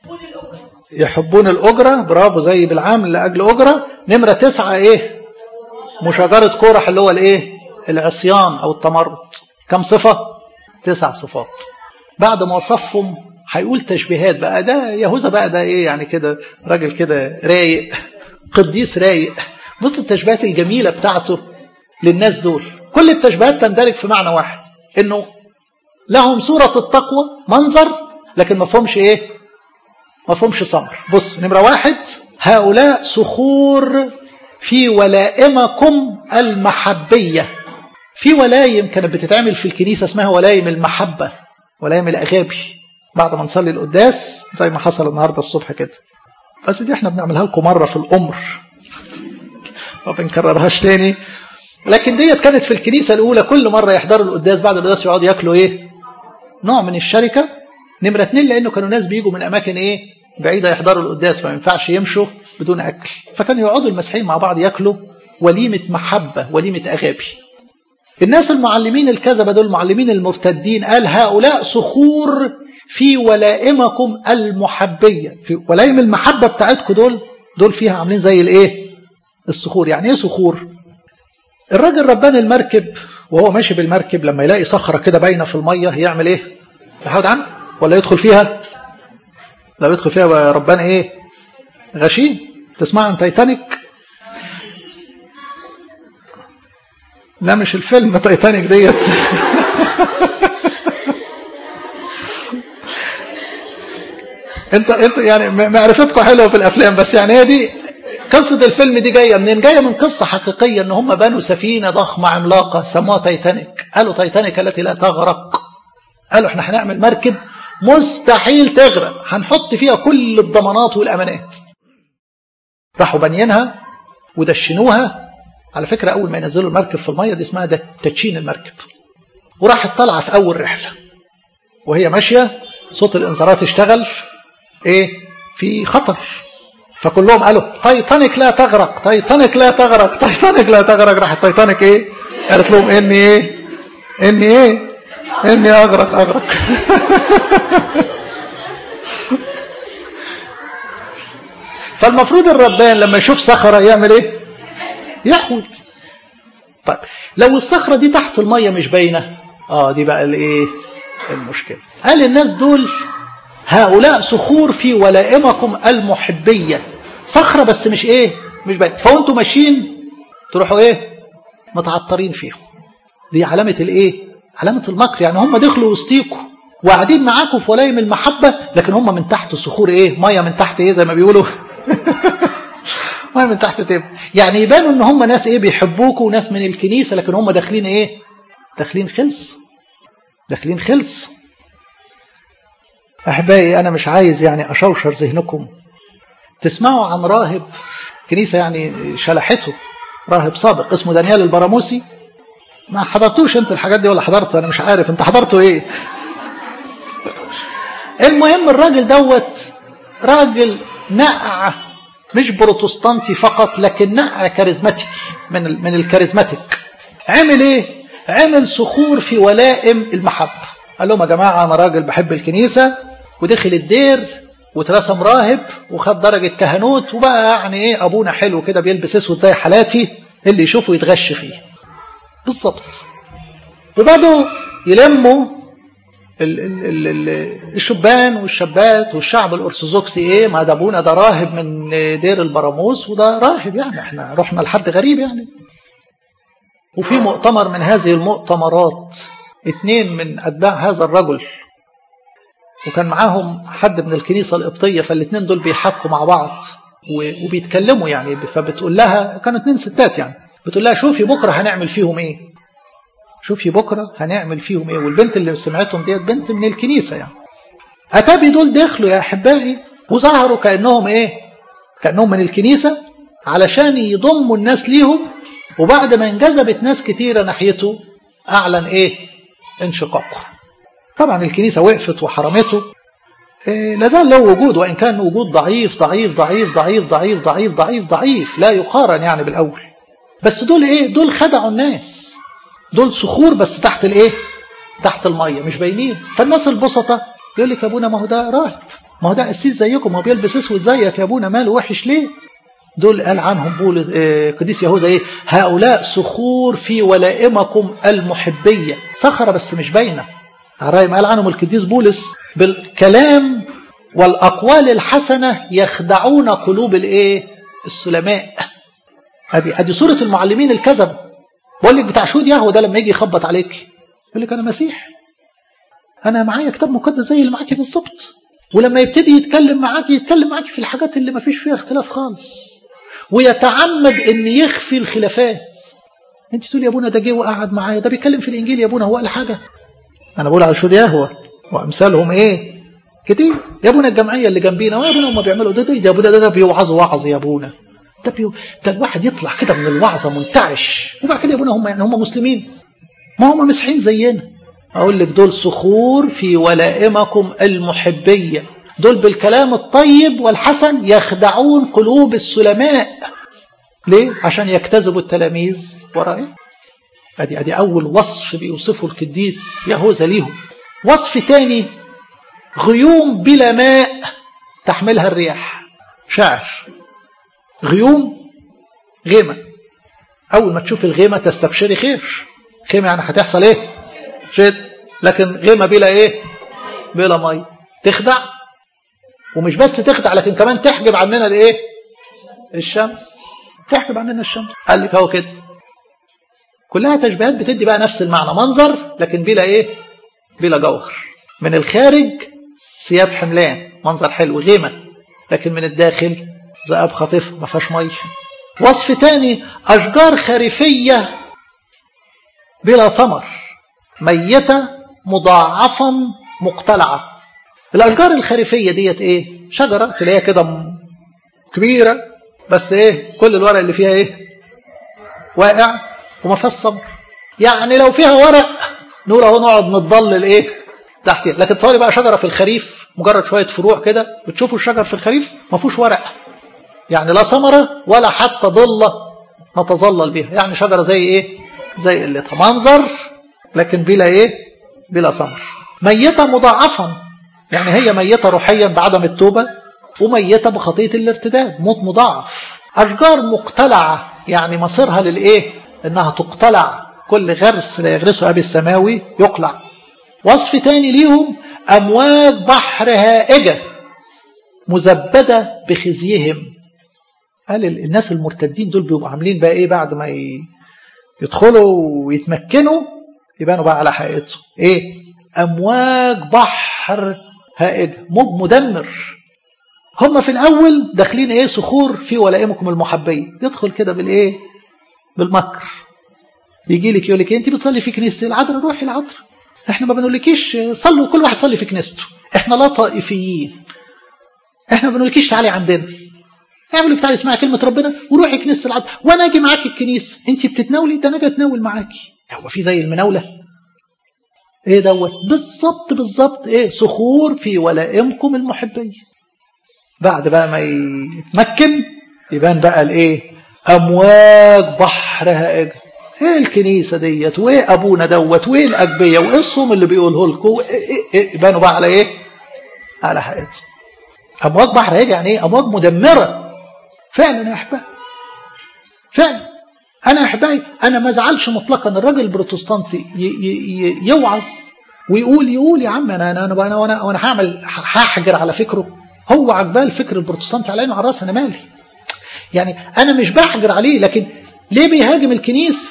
يحبون الأجرة برافو زي بالعام لأجل أجرة نمرة تسعة إيه مشاجرة كورح اللي هو الإيه العصيان أو التمرد كم صفة تسع صفات بعد ما وصفهم هيقول تشبيهات بقى ده يهوذا بقى ده إيه يعني كده راجل كده رايق قديس رايق بص التشبيهات الجميلة بتاعته للناس دول كل التشبيهات تندرج في معنى واحد انه لهم صورة التقوى منظر لكن ما فهمش ايه ما فهمش صبر بص نمرة واحد هؤلاء صخور في ولائمكم المحبية في ولايم كانت بتتعمل في الكنيسة اسمها ولايم المحبة ولايم الأغابي بعد ما نصلي القداس زي ما حصل النهاردة الصبح كده بس دي احنا بنعملها لكم مرة في الأمر ما بنكررهاش تاني لكن ديت كانت في الكنيسة الأولى كل مرة يحضروا القداس بعد القداس يقعدوا ياكلوا إيه؟ نوع من الشركة نمرة اتنين لأنه كانوا ناس بيجوا من أماكن إيه؟ بعيدة يحضروا القداس فما ينفعش يمشوا بدون أكل فكانوا يقعدوا المسيحيين مع بعض ياكلوا وليمة محبة وليمة أغابي الناس المعلمين الكذبة دول المعلمين المرتدين قال هؤلاء صخور في ولائمكم المحبية في ولائم المحبة بتاعتكم دول دول فيها عاملين زي الايه الصخور يعني ايه صخور الراجل ربان المركب وهو ماشي بالمركب لما يلاقي صخرة كده باينة في المية يعمل ايه يحاول عنه ولا يدخل فيها لو يدخل فيها ربان ايه غشيم تسمع عن تايتانيك لا مش الفيلم تايتانيك ديت انت انت يعني معرفتكم حلوه في الافلام بس يعني هي دي قصه الفيلم دي جايه منين؟ جايه من قصه حقيقيه ان هم بنوا سفينه ضخمه عملاقه سموها تايتانيك قالوا تايتانيك التي لا تغرق قالوا احنا هنعمل مركب مستحيل تغرق هنحط فيها كل الضمانات والامانات راحوا بانيينها ودشنوها على فكره اول ما ينزلوا المركب في الميه دي اسمها ده تدشين المركب وراحت طالعه في اول رحله وهي ماشيه صوت الانذارات اشتغل ايه في خطر فكلهم قالوا تايتانيك لا تغرق تايتانيك لا تغرق تايتانيك لا تغرق راح تايتانيك ايه قالت لهم اني ايه اني ايه اني اغرق اغرق فالمفروض الربان لما يشوف صخره يعمل ايه يحوط طيب لو الصخره دي تحت الميه مش باينه اه دي بقى الايه المشكله قال الناس دول هؤلاء صخور في ولائمكم المحبية صخرة بس مش ايه مش باين فوانتوا ماشيين تروحوا ايه متعطرين فيهم دي علامة الايه علامة المكر يعني هم دخلوا وسطيكوا وقاعدين معاكم في ولايم المحبة لكن هم من تحت الصخور ايه مية من تحت ايه زي ما بيقولوا مية من تحت تب يعني يبانوا ان هم ناس ايه بيحبوكوا وناس من الكنيسة لكن هم داخلين ايه داخلين خلص داخلين خلص أحبائي أنا مش عايز يعني أشوشر ذهنكم تسمعوا عن راهب كنيسة يعني شلحته راهب سابق اسمه دانيال البراموسي ما حضرتوش انت الحاجات دي ولا حضرته انا مش عارف انت حضرته ايه المهم الراجل دوت راجل نقع مش بروتستانتي فقط لكن نقع كاريزماتيك من من الكاريزماتيك عمل ايه عمل صخور في ولائم المحبه قال لهم يا جماعه انا راجل بحب الكنيسه ودخل الدير واترسم راهب وخد درجة كهنوت وبقى يعني ايه ابونا حلو كده بيلبس اسود زي حالاتي اللي يشوفه يتغش فيه بالظبط وبدوا يلموا ال ال ال الشبان والشابات والشعب الارثوذكسي ايه ما ده ابونا ده راهب من دير البراموس وده راهب يعني احنا رحنا لحد غريب يعني وفي مؤتمر من هذه المؤتمرات اثنين من اتباع هذا الرجل وكان معاهم حد من الكنيسة القبطية فالاثنين دول بيحكوا مع بعض وبيتكلموا يعني فبتقول لها كانوا اتنين ستات يعني بتقول لها شوفي بكرة هنعمل فيهم ايه شوفي بكرة هنعمل فيهم ايه والبنت اللي سمعتهم ديت بنت من الكنيسة يعني أتابي دول دخلوا يا أحبائي وظهروا كأنهم ايه كأنهم من الكنيسة علشان يضموا الناس ليهم وبعد ما انجذبت ناس كتيرة ناحيته أعلن ايه انشقاقه طبعا الكنيسة وقفت وحرمته إيه لازال له وجود وإن كان وجود ضعيف ضعيف ضعيف ضعيف ضعيف ضعيف ضعيف ضعيف لا يقارن يعني بالأول بس دول إيه دول خدعوا الناس دول صخور بس تحت الإيه تحت المية مش باينين فالناس البسطة يقول لك يا ابونا ما هو ده راهب ما هو ده قسيس زيكم ما هو بيلبس اسود زيك يا ابونا ماله وحش ليه دول قال عنهم بولس قديس يهوذا ايه هؤلاء صخور في ولائمكم المحبيه صخره بس مش باينه الرايم قال عنهم القديس بولس بالكلام والاقوال الحسنه يخدعون قلوب الايه السلماء ادي ادي صوره المعلمين الكذب بقول لك بتاع شهود يهوه ده لما يجي يخبط عليك يقول لك انا مسيح انا معايا كتاب مقدس زي اللي معاكي بالظبط ولما يبتدي يتكلم معاكي يتكلم معاكي في الحاجات اللي ما فيش فيها اختلاف خالص ويتعمد ان يخفي الخلافات انت تقول يا ابونا ده جه وقعد معايا ده بيتكلم في الانجيل يا ابونا هو قال حاجه انا بقول على شهود يهوه وامثالهم ايه كتير يا ابونا الجمعيه اللي جنبينا يا ابونا هم بيعملوا ده ده ده ده, ده, ده بيوعظوا وعظ يا ابونا ده بيو ده الواحد يطلع كده من الوعظه منتعش وبعد كده يا ابونا هم يعني هم مسلمين ما هم مسيحيين زينا اقول لك دول صخور في ولائمكم المحبيه دول بالكلام الطيب والحسن يخدعون قلوب السلماء ليه عشان يجتذبوا التلاميذ ورائه ادي ادي اول وصف بيوصفه القديس يهوذا ليهم وصف تاني غيوم بلا ماء تحملها الرياح شعر غيوم غيمة أول ما تشوف الغيمة تستبشري خير خيمة يعني هتحصل إيه شد لكن غيمة بلا إيه بلا مي تخدع ومش بس تخدع لكن كمان تحجب عننا الإيه الشمس تحجب عننا الشمس قال لك هو كده كلها تشبيهات بتدي بقى نفس المعنى منظر لكن بلا إيه بلا جوهر من الخارج ثياب حملان منظر حلو غيمة لكن من الداخل ذئاب خاطفة ما فيهاش مية وصف تاني أشجار خريفية بلا ثمر ميتة مضاعفا مقتلعة الأشجار الخريفية ديت إيه شجرة تلاقيها كده كبيرة بس إيه كل الورق اللي فيها إيه واقع وما فيهاش ثمر يعني لو فيها ورق نقول اهو نقعد نتضلل ايه تحت لكن تصوري بقى شجره في الخريف مجرد شويه فروع كده بتشوفوا الشجر في الخريف ما فيهوش ورق يعني لا ثمره ولا حتى ضله نتظلل بها يعني شجره زي ايه زي اللي منظر لكن بلا ايه بلا ثمر ميته مضاعفا يعني هي ميته روحيا بعدم التوبه وميته بخطيه الارتداد موت مضاعف اشجار مقتلعه يعني مصيرها للايه انها تقتلع كل غرس لا يغرسه ابي السماوي يقلع وصف تاني ليهم امواج بحر هائجه مزبده بخزيهم قال الناس المرتدين دول بيبقوا عاملين بقى ايه بعد ما يدخلوا ويتمكنوا يبانوا بقى على حقيقتهم ايه امواج بحر هائجه موج مدمر هم في الاول داخلين ايه صخور في ولائمكم المحبيه يدخل كده بالايه بالمكر يجي لك يقول لك انت بتصلي في كنيسه العذراء روحي العذراء احنا ما بنقولكيش صلوا كل واحد صلي في كنيسته احنا لا طائفيين احنا ما بنقولكيش تعالي عندنا اعملي تعالي اسمعي كلمه ربنا وروحي كنيسه العذراء وانا اجي معاكي الكنيسه انت بتتناولي ده انا اجي اتناول معاكي هو في زي المناوله ايه دوت بالظبط بالظبط ايه صخور في ولائمكم المحبيه بعد بقى ما يتمكن يبان بقى الايه امواج بحر هائجه ايه الكنيسه ديت وايه ابونا دوت وايه الاجبيه وايه الصوم اللي بيقوله لكم يبانوا بقى على ايه على حقيقتهم امواج بحر هائجه يعني ايه امواج مدمره فعلا يا احبائي فعلا انا يا احبائي انا ما ازعلش مطلقا الراجل البروتستانتي يوعظ ويقول يقول يا عم انا انا انا انا, أنا, أنا هعمل هحجر على فكره هو عجباه الفكر البروتستانتي على عينه وعلى راسه انا مالي يعني انا مش بحجر عليه لكن ليه بيهاجم الكنيسه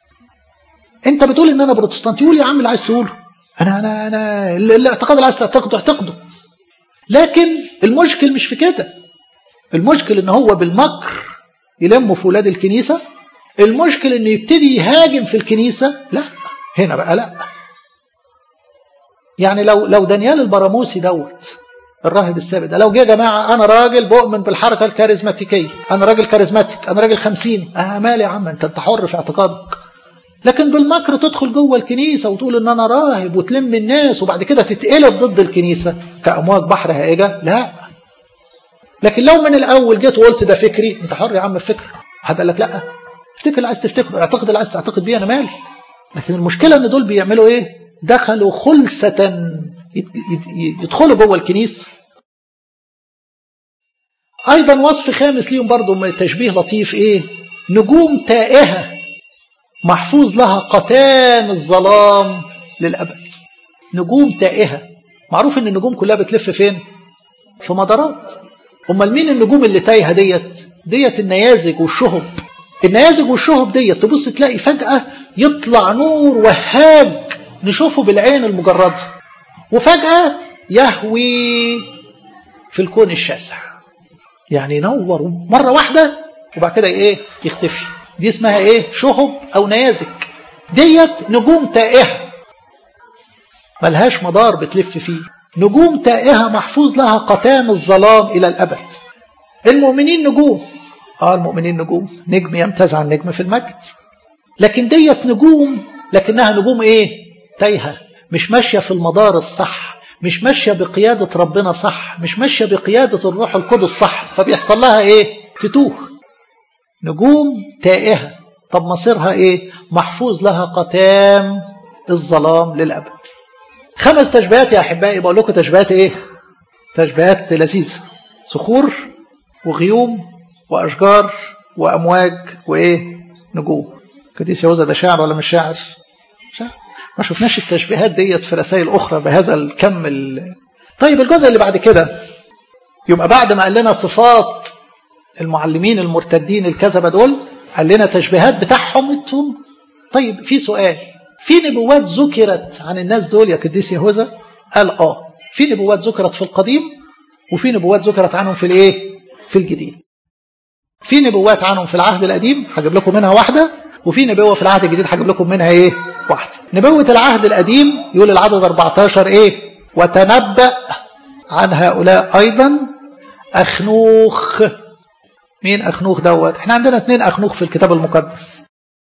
انت بتقول ان انا بروتستانتي قول يا عم اللي عايز تقوله انا انا انا الاعتقاد اللي عايز تعتقده اعتقده لكن المشكل مش في كده المشكل ان هو بالمكر يلموا في ولاد الكنيسه المشكل انه يبتدي يهاجم في الكنيسه لا هنا بقى لا يعني لو لو دانيال البراموسي دوت الراهب السابق ده لو جه يا جماعه انا راجل بؤمن بالحركه الكاريزماتيكيه انا راجل كاريزماتيك انا راجل خمسين اه مالي يا عم انت انت حر في اعتقادك لكن بالمكر تدخل جوه الكنيسه وتقول ان انا راهب وتلم الناس وبعد كده تتقلب ضد الكنيسه كامواج بحر هائجه لا لكن لو من الاول جيت وقلت ده فكري انت حر يا عم في فكر حد قال لك لا افتكر اللي عايز تفتكر اعتقد اللي عايز تعتقد بيه انا مالي لكن المشكله ان دول بيعملوا ايه دخلوا خلسه يدخلوا جوه الكنيسة أيضا وصف خامس ليهم برضو تشبيه لطيف إيه نجوم تائهة محفوظ لها قتام الظلام للأبد نجوم تائهة معروف ان النجوم كلها بتلف فين في مدارات امال مين النجوم اللي تايهه ديت ديت النيازج والشهب النيازج والشهب ديت تبص تلاقي فجأة يطلع نور وهاج نشوفه بالعين المجردة وفجأة يهوي في الكون الشاسع يعني ينور مرة واحدة وبعد كده ايه يختفي دي اسمها ايه شهب او نيازك ديت نجوم تائهة ملهاش مدار بتلف فيه نجوم تائهة محفوظ لها قتام الظلام إلى الأبد المؤمنين نجوم اه المؤمنين نجوم نجم يمتاز عن نجم في المجد لكن ديت نجوم لكنها نجوم ايه تايهة مش ماشية في المدار الصح مش ماشية بقيادة ربنا صح مش ماشية بقيادة الروح القدس صح فبيحصل لها ايه تتوه نجوم تائهة طب مصيرها ايه محفوظ لها قتام الظلام للأبد خمس تشبيهات يا أحبائي بقول لكم تشبيهات ايه تشبيهات لذيذة صخور وغيوم وأشجار وأمواج وإيه نجوم قديس يهوذا ده شاعر ولا مش شاعر شاعر ما شفناش التشبيهات ديت في رسائل أخرى بهذا الكم ال... طيب الجزء اللي بعد كده يبقى بعد ما قال لنا صفات المعلمين المرتدين الكذبة دول قال لنا تشبيهات بتاعهم انتم طيب في سؤال في نبوات ذكرت عن الناس دول يا قديس يهوذا قال اه في نبوات ذكرت في القديم وفي نبوات ذكرت عنهم في الايه في الجديد في نبوات عنهم في العهد القديم هجيب لكم منها واحدة وفي نبوة في العهد الجديد هجيب لكم منها ايه واحدة نبوة العهد القديم يقول العدد 14 ايه وتنبأ عن هؤلاء ايضا اخنوخ مين اخنوخ دوت احنا عندنا اثنين اخنوخ في الكتاب المقدس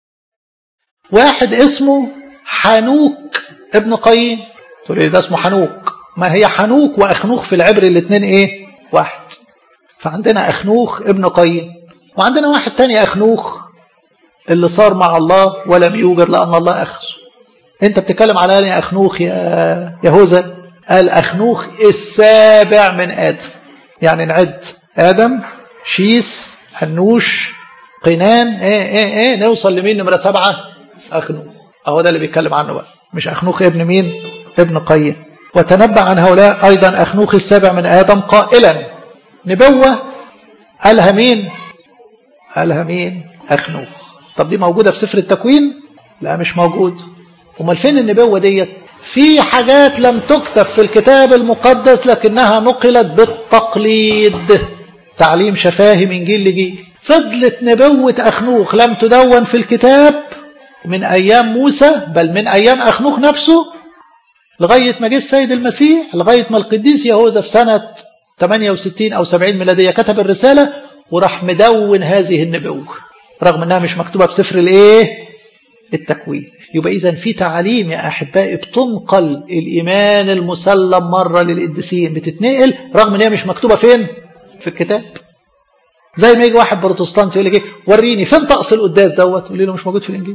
واحد اسمه حنوك ابن قايين تقول لي ده اسمه حنوك ما هي حنوك واخنوخ في العبر الاثنين ايه واحد فعندنا اخنوخ ابن قايين وعندنا واحد تاني اخنوخ اللي صار مع الله ولم يوجد لان الله اخذه انت بتتكلم على اني اخنوخ يا يهوذا قال اخنوخ السابع من ادم يعني نعد ادم شيس هنوش قنان ايه ايه ايه نوصل لمين نمره سبعه اخنوخ اهو ده اللي بيتكلم عنه بقى مش اخنوخ ابن مين ابن قايين وتنبأ عن هؤلاء ايضا اخنوخ السابع من ادم قائلا نبوه قالها مين قالها مين اخنوخ طب دي موجوده في سفر التكوين لا مش موجود امال فين النبوه ديت في حاجات لم تكتب في الكتاب المقدس لكنها نقلت بالتقليد تعليم شفاهي من جيل لجيل فضلت نبوة أخنوخ لم تدون في الكتاب من أيام موسى بل من أيام أخنوخ نفسه لغاية ما جه السيد المسيح لغاية ما القديس يهوذا في سنة 68 أو 70 ميلادية كتب الرسالة وراح مدون هذه النبوة رغم أنها مش مكتوبة بسفر الإيه التكوين يبقى إذا في تعاليم يا أحبائي بتنقل الإيمان المسلم مرة للقديسين بتتنقل رغم أنها مش مكتوبة فين في الكتاب زي ما يجي واحد بروتستانت يقول لك ايه وريني فين طقس القداس دوت تقول له مش موجود في الانجيل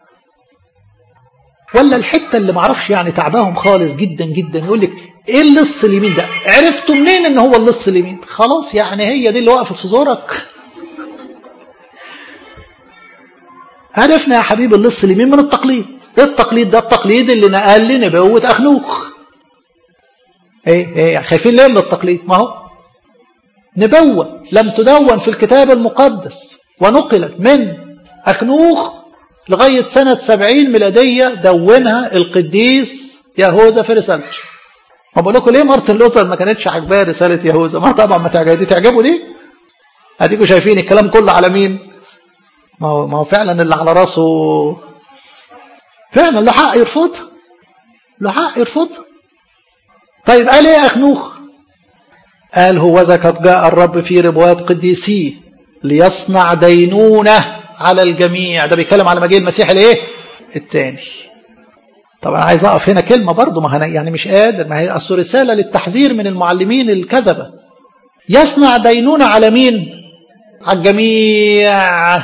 ولا الحته اللي معرفش يعني تعباهم خالص جدا جدا يقول لك ايه اللص اليمين ده عرفتوا منين ان هو اللص اليمين خلاص يعني هي دي اللي وقفت في زورك عرفنا يا حبيبي اللص اليمين من التقليد ايه التقليد ده التقليد اللي نقل لي نبوه اخنوخ ايه ايه خايفين ليه من التقليد ما هو نبوة لم تدون في الكتاب المقدس ونقلت من أخنوخ لغاية سنة سبعين ميلادية دونها القديس يهوذا في رسالته ما بقول لكم ليه مارتن لوثر ما كانتش عاجباه رسالة يهوذا ما طبعا ما تعجبه دي تعجبه دي هديكوا شايفين الكلام كله على مين ما هو, ما هو فعلا اللي على راسه فعلا له حق يرفضها له حق يرفضها طيب قال ايه اخنوخ قال هوذا قد جاء الرب في ربوات قديسيه ليصنع دينونة على الجميع ده بيتكلم على مجيء المسيح الايه الثاني طبعا عايز اقف هنا كلمة برضو ما هنا يعني مش قادر ما هي اصل رسالة للتحذير من المعلمين الكذبة يصنع دينونة على مين على الجميع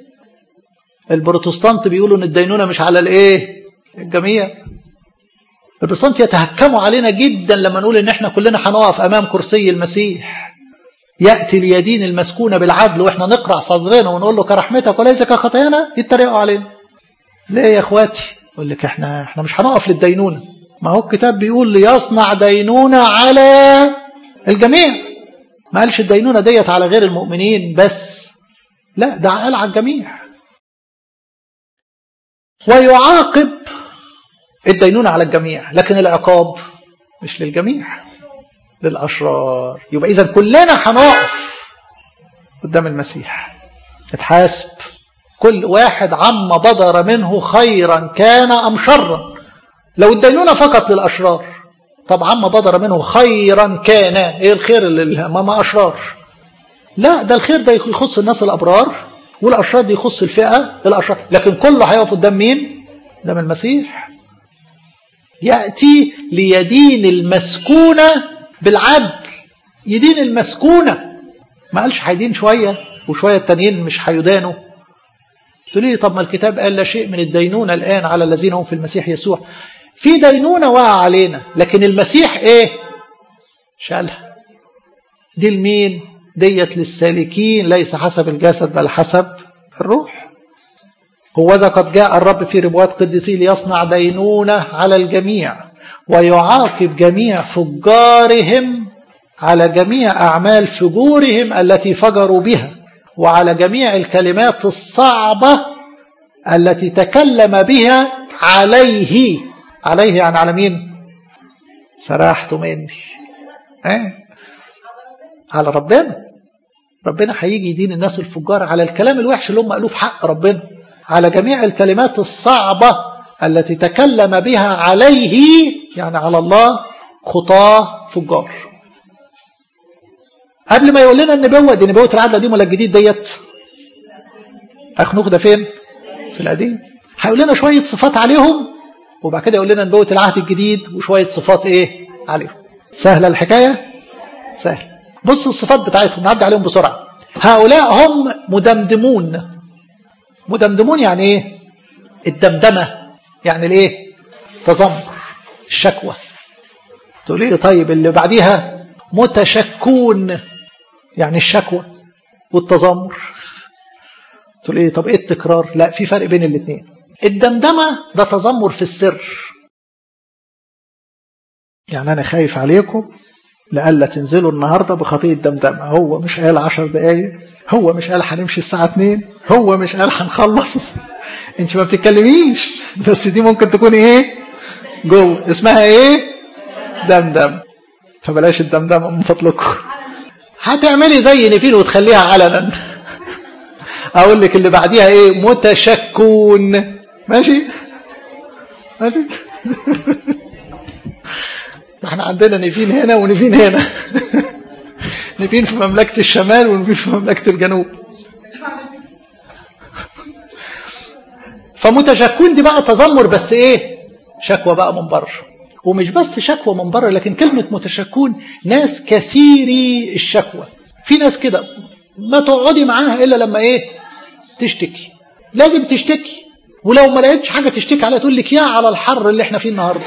البروتستانت بيقولوا ان الدينونة مش على الايه الجميع البروتستانت يتهكموا علينا جدا لما نقول ان احنا كلنا هنقف امام كرسي المسيح ياتي ليدين المسكونه بالعدل واحنا نقرع صدرنا ونقول له كرحمتك وليس كخطايانا يتريقوا علينا ليه يا اخواتي يقول لك احنا احنا مش هنقف للدينونه ما هو الكتاب بيقول ليصنع دينونه على الجميع ما قالش الدينونه ديت على غير المؤمنين بس لا ده قال على الجميع ويعاقب الدينونة على الجميع لكن العقاب مش للجميع للأشرار يبقى إذا كلنا هنقف قدام المسيح اتحاسب كل واحد عم بدر منه خيرا كان أم شرا لو الدينونة فقط للأشرار طب عم بدر منه خيرا كان ايه الخير اللي ما أشرار لا ده الخير ده يخص الناس الأبرار والأشرار دي يخص الفئة الأشرار لكن كله هيقف قدام مين قدام المسيح يأتي ليدين المسكونة بالعدل يدين المسكونة ما قالش هيدين شوية وشوية التانيين مش هيدانوا تقول لي طب ما الكتاب قال لا شيء من الدينونة الآن على الذين هم في المسيح يسوع في دينونة وقع علينا لكن المسيح ايه شالها دي لمين ديت للسالكين ليس حسب الجسد بل حسب الروح هوذا قد جاء الرب في ربوات قدسيه ليصنع دينونة على الجميع ويعاقب جميع فجارهم على جميع أعمال فجورهم التي فجروا بها وعلى جميع الكلمات الصعبة التي تكلم بها عليه عليه يعني على مين سرحت مني اه؟ على ربنا ربنا هيجي يدين الناس الفجار على الكلام الوحش اللي هم قالوه في حق ربنا على جميع الكلمات الصعبة التي تكلم بها عليه يعني على الله خطاه فجار قبل ما يقول لنا النبوة دي نبوة العدل القديم ولا الجديد ديت أخنوخ ده فين في القديم هيقول لنا شوية صفات عليهم وبعد كده يقول لنا نبوة العهد الجديد وشوية صفات ايه عليهم سهلة الحكاية سهل بص الصفات بتاعتهم نعدي عليهم بسرعة هؤلاء هم مدمدمون مدمدمون يعني ايه الدمدمة يعني الايه تذمر الشكوى تقول ايه طيب اللي بعديها متشكون يعني الشكوى والتذمر تقول ايه طب ايه التكرار لا في فرق بين الاثنين الدمدمة ده تذمر في السر يعني انا خايف عليكم لألا تنزلوا النهارده بخطية دمدمة هو مش قال عشر دقايق هو مش قال هنمشي الساعة 2 هو مش قال هنخلص انت ما بتتكلميش بس دي ممكن تكون ايه جوه اسمها ايه دمدم فبلاش الدمدم من فضلكم هتعملي زي نفيل وتخليها علنا اقول لك اللي بعديها ايه متشكون ماشي ماشي احنا عندنا نفين هنا ونفين هنا نفين في مملكة الشمال ونفين في مملكة الجنوب فمتشكون دي بقى تذمر بس ايه شكوى بقى من بره ومش بس شكوى من بره لكن كلمة متشكون ناس كثيري الشكوى في ناس كده ما تقعدي معاها إلا لما إيه تشتكي لازم تشتكي ولو ما لقيتش حاجة تشتكي عليها تقول لك يا على الحر اللي احنا فيه النهاردة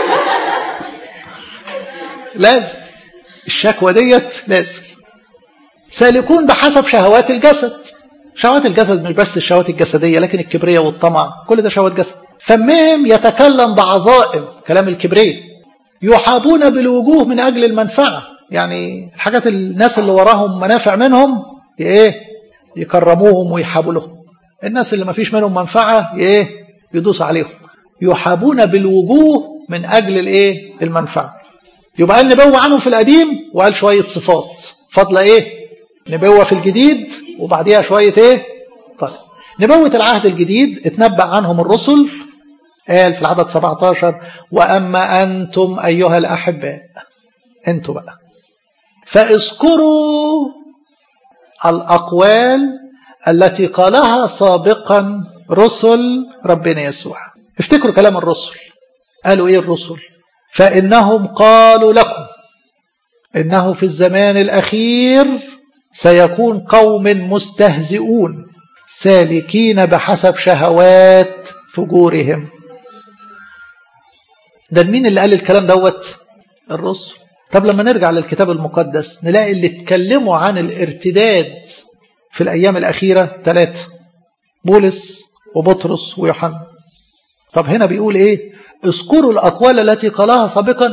لازم الشكوى ديت لازم سالكون بحسب شهوات الجسد شهوات الجسد مش بس الشهوات الجسدية لكن الكبرية والطمع كل ده شهوات جسد فمهم يتكلم بعظائم كلام الكبرية يحابون بالوجوه من أجل المنفعة يعني الحاجات الناس اللي وراهم منافع منهم ايه يكرموهم ويحابوا لهم الناس اللي ما فيش منهم منفعة ايه يدوس عليهم يحابون بالوجوه من أجل الايه المنفعة يبقى قال نبوة عنهم في القديم وقال شوية صفات فضل ايه نبوة في الجديد وبعديها شوية ايه طيب نبوة العهد الجديد اتنبأ عنهم الرسل قال في العدد 17 وأما أنتم أيها الأحباء أنتم بقى فاذكروا الأقوال التي قالها سابقا رسل ربنا يسوع افتكروا كلام الرسل قالوا ايه الرسل فإنهم قالوا لكم إنه في الزمان الأخير سيكون قوم مستهزئون سالكين بحسب شهوات فجورهم ده مين اللي قال الكلام دوت الرسل طب لما نرجع للكتاب المقدس نلاقي اللي اتكلموا عن الارتداد في الأيام الأخيرة ثلاثة بولس وبطرس ويوحنا طب هنا بيقول ايه اذكروا الأقوال التي قالها سابقا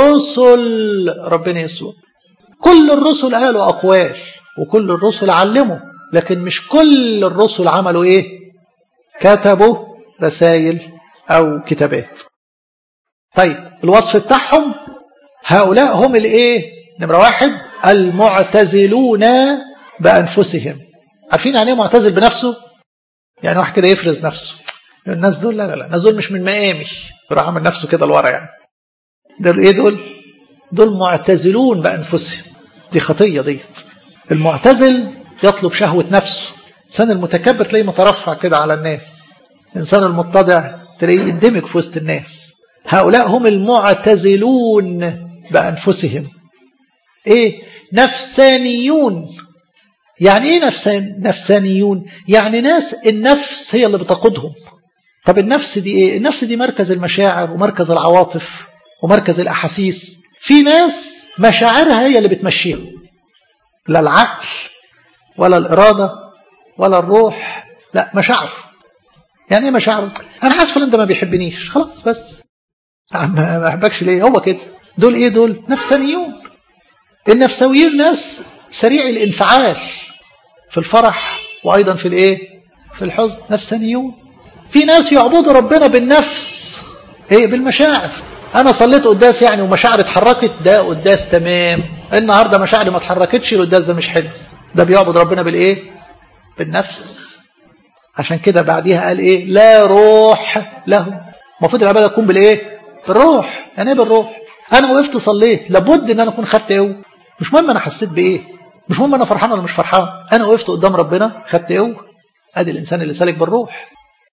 رسل ربنا يسوع كل الرسل قالوا أقوال وكل الرسل علموا لكن مش كل الرسل عملوا ايه كتبوا رسائل أو كتابات طيب الوصف بتاعهم هؤلاء هم الايه نمرة واحد المعتزلون بأنفسهم عارفين يعني ايه معتزل بنفسه يعني واحد كده يفرز نفسه الناس دول لا لا لا الناس دول مش من مقامي يروح عامل نفسه كده لورا يعني دول ايه دول دول معتزلون بأنفسهم دي خطية ديت المعتزل يطلب شهوة نفسه الإنسان المتكبر تلاقيه مترفع كده على الناس الإنسان المتضع تلاقيه يندمج في وسط الناس هؤلاء هم المعتزلون بأنفسهم إيه نفسانيون يعني إيه نفسان نفسانيون يعني ناس النفس هي اللي بتقودهم طب النفس دي إيه النفس دي مركز المشاعر ومركز العواطف ومركز الأحاسيس في ناس مشاعرها هي اللي بتمشيها لا العقل ولا الإرادة ولا الروح لا مشاعر يعني ايه مشاعر انا حاسس فلان ده ما بيحبنيش خلاص بس ما بحبكش ليه هو كده دول ايه دول نفسانيون النفسويين ناس سريع الانفعال في الفرح وايضا في الايه في الحزن نفسانيون في ناس يعبدوا ربنا بالنفس ايه بالمشاعر انا صليت قداس يعني ومشاعري اتحركت ده قداس تمام النهارده مشاعري ما اتحركتش القداس ده مش حلو ده بيعبد ربنا بالايه بالنفس عشان كده بعديها قال ايه لا روح له المفروض العباده تكون بالايه بالروح يعني ايه بالروح انا وقفت صليت لابد ان انا اكون خدت قوه مش مهم انا حسيت بايه مش مهم انا فرحان ولا مش فرحان انا وقفت قدام ربنا خدت قوه ادي الانسان اللي سالك بالروح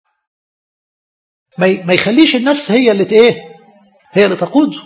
ما ما يخليش النفس هي اللي ايه هي اللي تقوده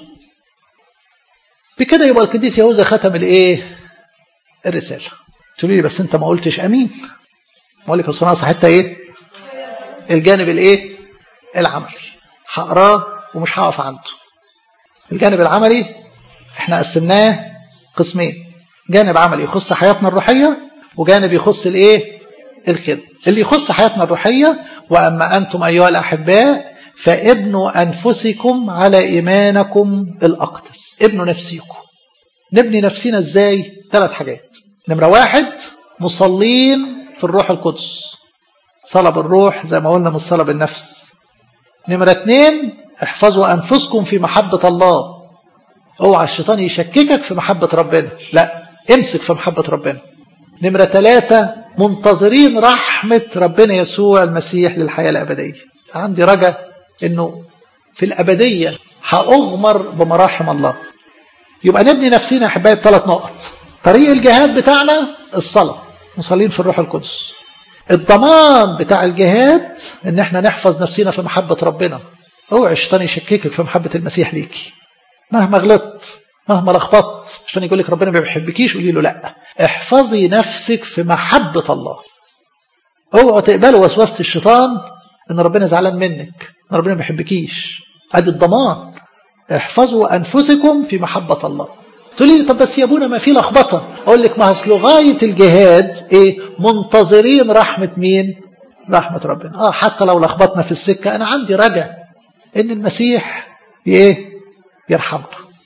بكده يبقى القديس يهوذا ختم الايه الرساله تقولي لي بس انت ما قلتش امين بقول لك اصل ناقص حته ايه الجانب الايه العملي هقراه ومش هقف عنده الجانب العملي احنا قسمناه قسمين جانب عملي يخص حياتنا الروحيه وجانب يخص الايه الخدمه اللي يخص حياتنا الروحيه واما انتم ايها الاحباء فابنوا انفسكم على ايمانكم الاقدس ابنوا نفسيكم نبني نفسنا ازاي ثلاث حاجات نمره واحد مصلين في الروح القدس صلاة بالروح زي ما قلنا من صلاة بالنفس نمرة اتنين احفظوا أنفسكم في محبة الله اوعى الشيطان يشككك في محبة ربنا لا امسك في محبة ربنا نمرة ثلاثة منتظرين رحمة ربنا يسوع المسيح للحياة الأبدية عندي رجاء انه في الأبدية هأغمر بمراحم الله يبقى نبني نفسنا أحبائي بثلاث نقط طريق الجهاد بتاعنا الصلاة مصلين في الروح القدس الضمان بتاع الجهاد ان احنا نحفظ نفسنا في محبة ربنا اوعى الشيطان يشككك في محبة المسيح ليكي مهما غلطت مهما لخبطت الشيطان يقول لك ربنا ما بيحبكيش قولي له لا احفظي نفسك في محبة الله اوعوا تقبلوا وسوسة الشيطان ان ربنا زعلان منك ان ربنا ما بيحبكيش ادي الضمان احفظوا انفسكم في محبة الله تقولي لي طب بس يا ابونا ما في لخبطه اقول لك ما اصل غايه الجهاد ايه منتظرين رحمه مين رحمه ربنا اه حتى لو لخبطنا في السكه انا عندي رجاء ان المسيح ايه يرحمنا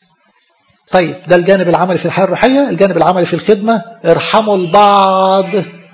طيب ده الجانب العملي في الحياه الروحيه الجانب العملي في الخدمه ارحموا البعض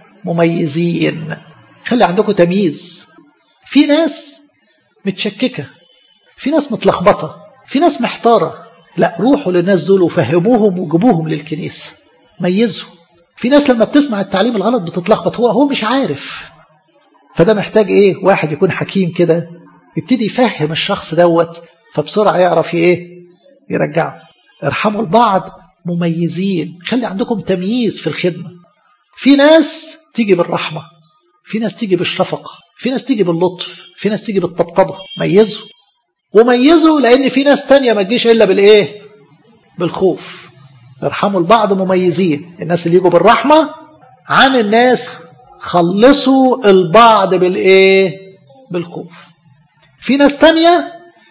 مميزين خلي عندكم تمييز في ناس متشككه في ناس متلخبطه في ناس محتاره لا روحوا للناس دول وفهموهم وجيبوهم للكنيسة ميزوا في ناس لما بتسمع التعليم الغلط بتتلخبط هو هو مش عارف فده محتاج ايه واحد يكون حكيم كده يبتدي يفهم الشخص دوت فبسرعة يعرف ايه يرجعه ارحموا البعض مميزين خلي عندكم تمييز في الخدمة في ناس تيجي بالرحمة في ناس تيجي بالشفقة في ناس تيجي باللطف في ناس تيجي بالطبطبة ميزوا وميزوا لان في ناس تانية ما تجيش الا بالايه بالخوف ارحموا البعض مميزين الناس اللي يجوا بالرحمة عن الناس خلصوا البعض بالايه بالخوف في ناس تانية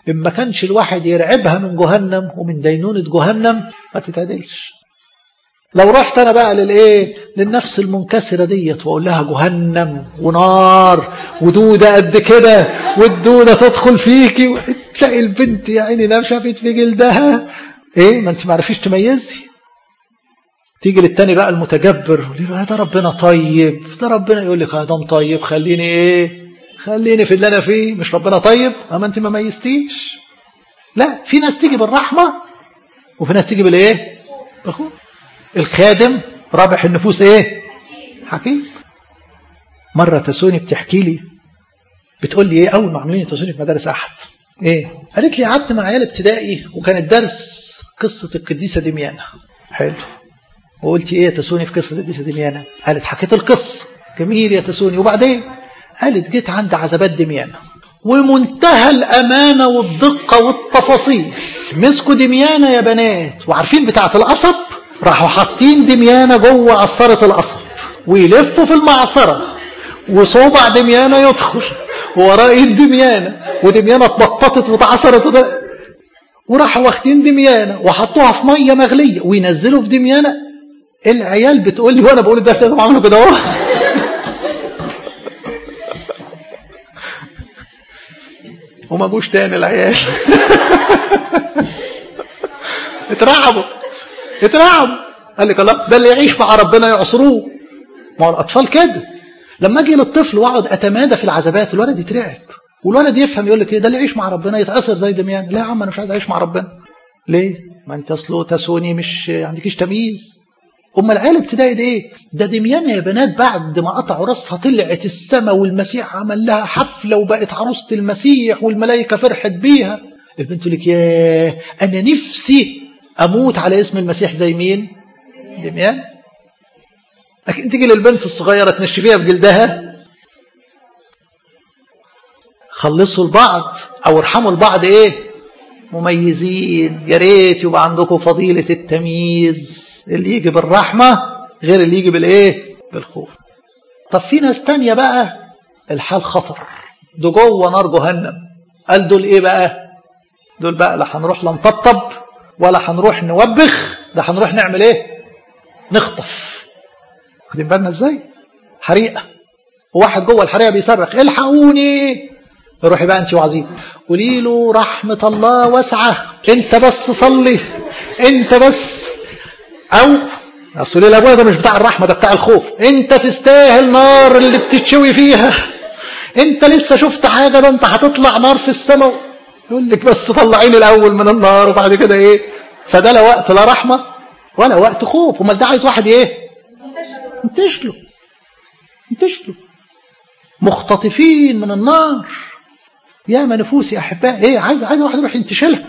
إن ما كانش الواحد يرعبها من جهنم ومن دينونة جهنم ما تتعدلش لو رحت أنا بقى للإيه للنفس المنكسرة ديت وأقول لها جهنم ونار ودودة قد كده والدودة تدخل فيكي تلاقي البنت يا عيني نشفت في جلدها إيه ما أنت ما عرفيش تميزي تيجي للتاني بقى المتجبر يقول له ده ربنا طيب ده ربنا يقول لك ادم طيب خليني ايه خليني في اللي انا فيه مش ربنا طيب اما انت ما ميزتيش لا في ناس تيجي بالرحمه وفي ناس تيجي بالايه بالخوف الخادم رابح النفوس ايه حكيم مره تسوني بتحكي لي بتقول لي ايه اول ما عاملين تسوني في مدارس احد ايه قالت لي قعدت مع عيال ابتدائي وكان الدرس قصه القديسه دميانه حلو وقلت ايه يا تسوني في قصه القديسه دميانه قالت حكيت القصه جميل يا تسوني وبعدين قالت جيت عند عزبات دميانه ومنتهى الامانه والدقه والتفاصيل مسكوا دميانه يا بنات وعارفين بتاعه القصب راحوا حاطين دميانه جوه عصاره القصب ويلفوا في المعصره وصوبع دميانه يدخل ووراه ايد دميانه ودميانه اتبططت واتعصرت وده وراحوا واخدين دميانه وحطوها في ميه مغليه وينزلوا في دميانه العيال بتقول لي وانا بقول الدرس ده عملوا كده اهو وما جوش تاني العيال اترعبوا اترعبوا قال لك الله ده اللي يعيش مع ربنا يعصروه ما هو الاطفال كده لما اجي للطفل واقعد اتمادى في العذابات الولد يترعب والولد يفهم يقول لك ايه ده اللي يعيش مع ربنا يتعصر زي دميان لا يا عم انا مش عايز اعيش مع ربنا ليه ما انت اصله تسوني مش عندكيش تمييز أما العيال ابتدائي ده ايه؟ ده دميانة يا بنات بعد ما قطعوا راسها طلعت السماء والمسيح عمل لها حفلة وبقت عروسة المسيح والملائكة فرحت بيها البنت لك ياه أنا نفسي أموت على اسم المسيح زي مين؟ دميان لكن تيجي للبنت الصغيرة تنشفيها بجلدها خلصوا البعض أو ارحموا البعض إيه؟ مميزين يا ريت يبقى عندكم فضيلة التمييز اللي يجي بالرحمة غير اللي يجي بالايه بالخوف طب في ناس تانية بقى الحال خطر دول جوه نار جهنم قال دول ايه بقى دول بقى لا هنروح لا نطبطب ولا هنروح نوبخ ده هنروح نعمل ايه نخطف واخدين بالنا ازاي حريقه وواحد جوه الحريقه بيصرخ الحقوني روحي بقى انت وعظيم قولي له رحمه الله واسعه انت بس صلي انت بس او اصل الابويا ده مش بتاع الرحمه ده بتاع الخوف انت تستاهل نار اللي بتتشوي فيها انت لسه شفت حاجه ده انت هتطلع نار في السماء يقول لك بس طلعيني الاول من النار وبعد كده ايه فده لا وقت لا رحمه ولا وقت خوف امال ده عايز واحد ايه انتشله انتشله مختطفين من النار يا ما نفوسي احبائي ايه عايز عايز واحد يروح ينتشلها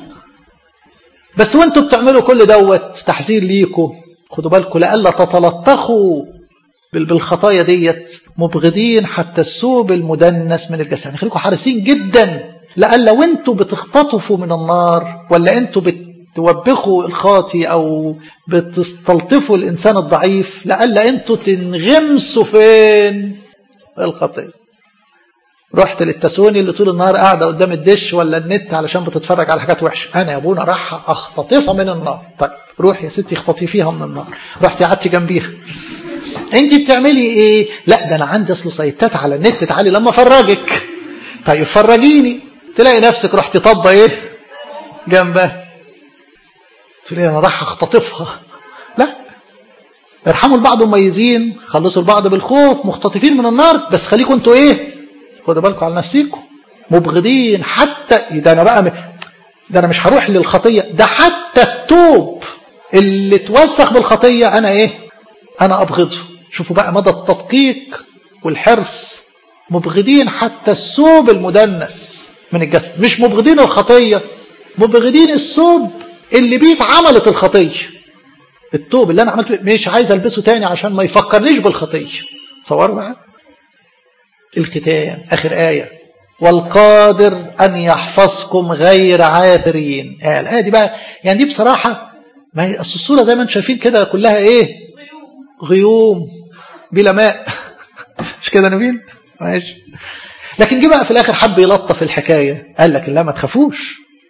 بس وانتوا بتعملوا كل دوت تحذير ليكم خدوا بالكم لألا تتلطخوا بالخطايا ديت مبغضين حتى الثوب المدنس من الجسد يعني خليكم حريصين جدا لألا وانتوا بتختطفوا من النار ولا انتوا بتوبخوا الخاطي او بتستلطفوا الانسان الضعيف لألا انتوا تنغمسوا فين الخطيه رحت للتسوني اللي طول النهار قاعده قدام الدش ولا النت علشان بتتفرج على حاجات وحشه انا يا ابونا راح اختطفها من النار طيب روح يا ستي اختطفيها من النار رحتي قعدتي جنبيها انت بتعملي ايه لا ده انا عندي اصله سيتات على النت تعالي لما افرجك طيب فرجيني تلاقي نفسك رحتي طبه ايه جنبها تقولي انا راح اختطفها لا ارحموا البعض مميزين خلصوا البعض بالخوف مختطفين من النار بس خليكم انتوا ايه خدوا بالكم على نفسيكم مبغضين حتى ده انا بقى ده انا مش هروح للخطيه ده حتى التوب اللي توسخ بالخطيه انا ايه انا ابغضه شوفوا بقى مدى التدقيق والحرص مبغضين حتى الثوب المدنس من الجسد مش مبغضين الخطيه مبغضين الثوب اللي بيه اتعملت الخطيه التوب اللي انا عملته مش عايز البسه تاني عشان ما يفكرنيش بالخطيه تصوروا بقى الختام آخر آية والقادر أن يحفظكم غير عاثرين آه الآية دي بقى يعني دي بصراحة ما هي الصورة زي ما انتم شايفين كده كلها إيه غيوم بلا ماء مش كده نبيل ماشي لكن جه بقى في الآخر حب يلطف الحكاية قال لك لا ما تخافوش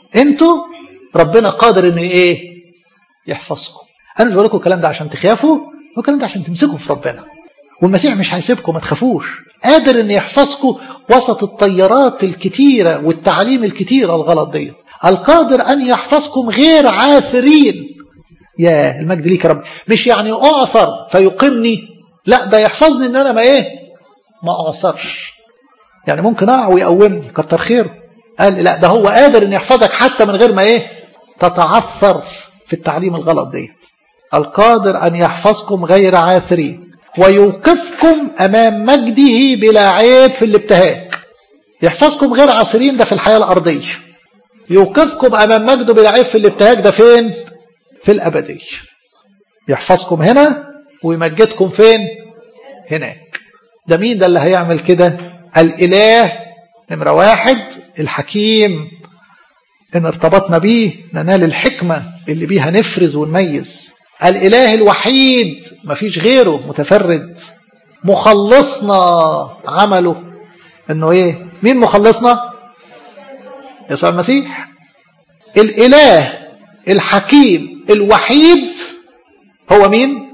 انتوا ربنا قادر انه ايه يحفظكم انا مش بقول لكم الكلام ده عشان تخافوا هو الكلام ده عشان تمسكوا في ربنا والمسيح مش هيسيبكم ما تخافوش قادر ان يحفظكم وسط الطيارات الكتيرة والتعليم الكتيرة الغلط ديت القادر ان يحفظكم غير عاثرين يا المجد ليك يا رب مش يعني اعثر فيقيمني لا ده يحفظني ان انا ما ايه ما اعثرش يعني ممكن اقع ويقومني كتر خيره قال لا ده هو قادر ان يحفظك حتى من غير ما ايه تتعثر في التعليم الغلط ديت القادر ان يحفظكم غير عاثرين ويوقفكم امام مجده بلا عيب في الابتهاج يحفظكم غير عاثرين ده في الحياه الارضيه يوقفكم امام مجده بلا عيب في الابتهاج ده فين في الابديه يحفظكم هنا ويمجدكم فين هناك ده مين ده اللي هيعمل كده الاله نمرة واحد الحكيم إن ارتبطنا بيه ننال الحكمة اللي بيها نفرز ونميز الإله الوحيد مفيش غيره متفرد مخلصنا عمله إنه إيه مين مخلصنا يسوع المسيح الإله الحكيم الوحيد هو مين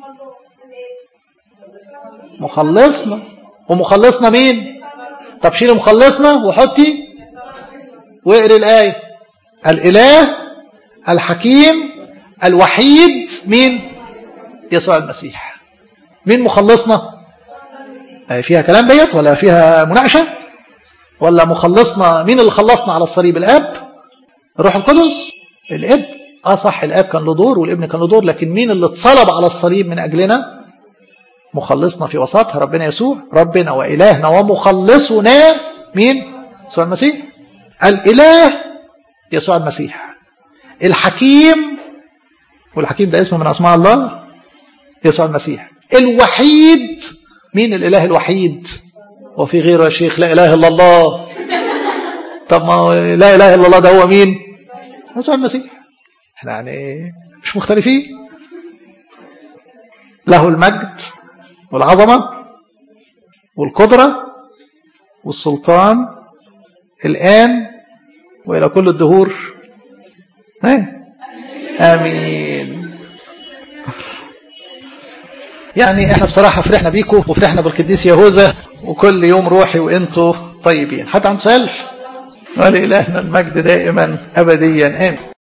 مخلصنا ومخلصنا مين طب شيل مخلصنا وحطي واقري الآية الإله الحكيم الوحيد مين يسوع المسيح مين مخلصنا فيها كلام ديت ولا فيها مناقشة ولا مخلصنا مين اللي خلصنا على الصليب الأب الروح القدس الاب اه صح الاب كان له دور والابن كان له دور لكن مين اللي اتصلب على الصليب من اجلنا مخلصنا في وسطها ربنا يسوع ربنا وإلهنا ومخلصنا مين يسوع المسيح الإله يسوع المسيح الحكيم والحكيم ده اسم من أسماء الله يسوع المسيح الوحيد مين الإله الوحيد وفي غيره يا شيخ لا إله إلا الله طب ما لا إله إلا الله ده هو مين يسوع المسيح احنا يعني مش مختلفين له المجد والعظمة والقدرة والسلطان الآن وإلى كل الدهور آمين يعني احنا بصراحة فرحنا بيكم وفرحنا بالقديس يهوذا وكل يوم روحي وانتوا طيبين حد عنده سؤال ولإلهنا المجد دائما أبديا آمين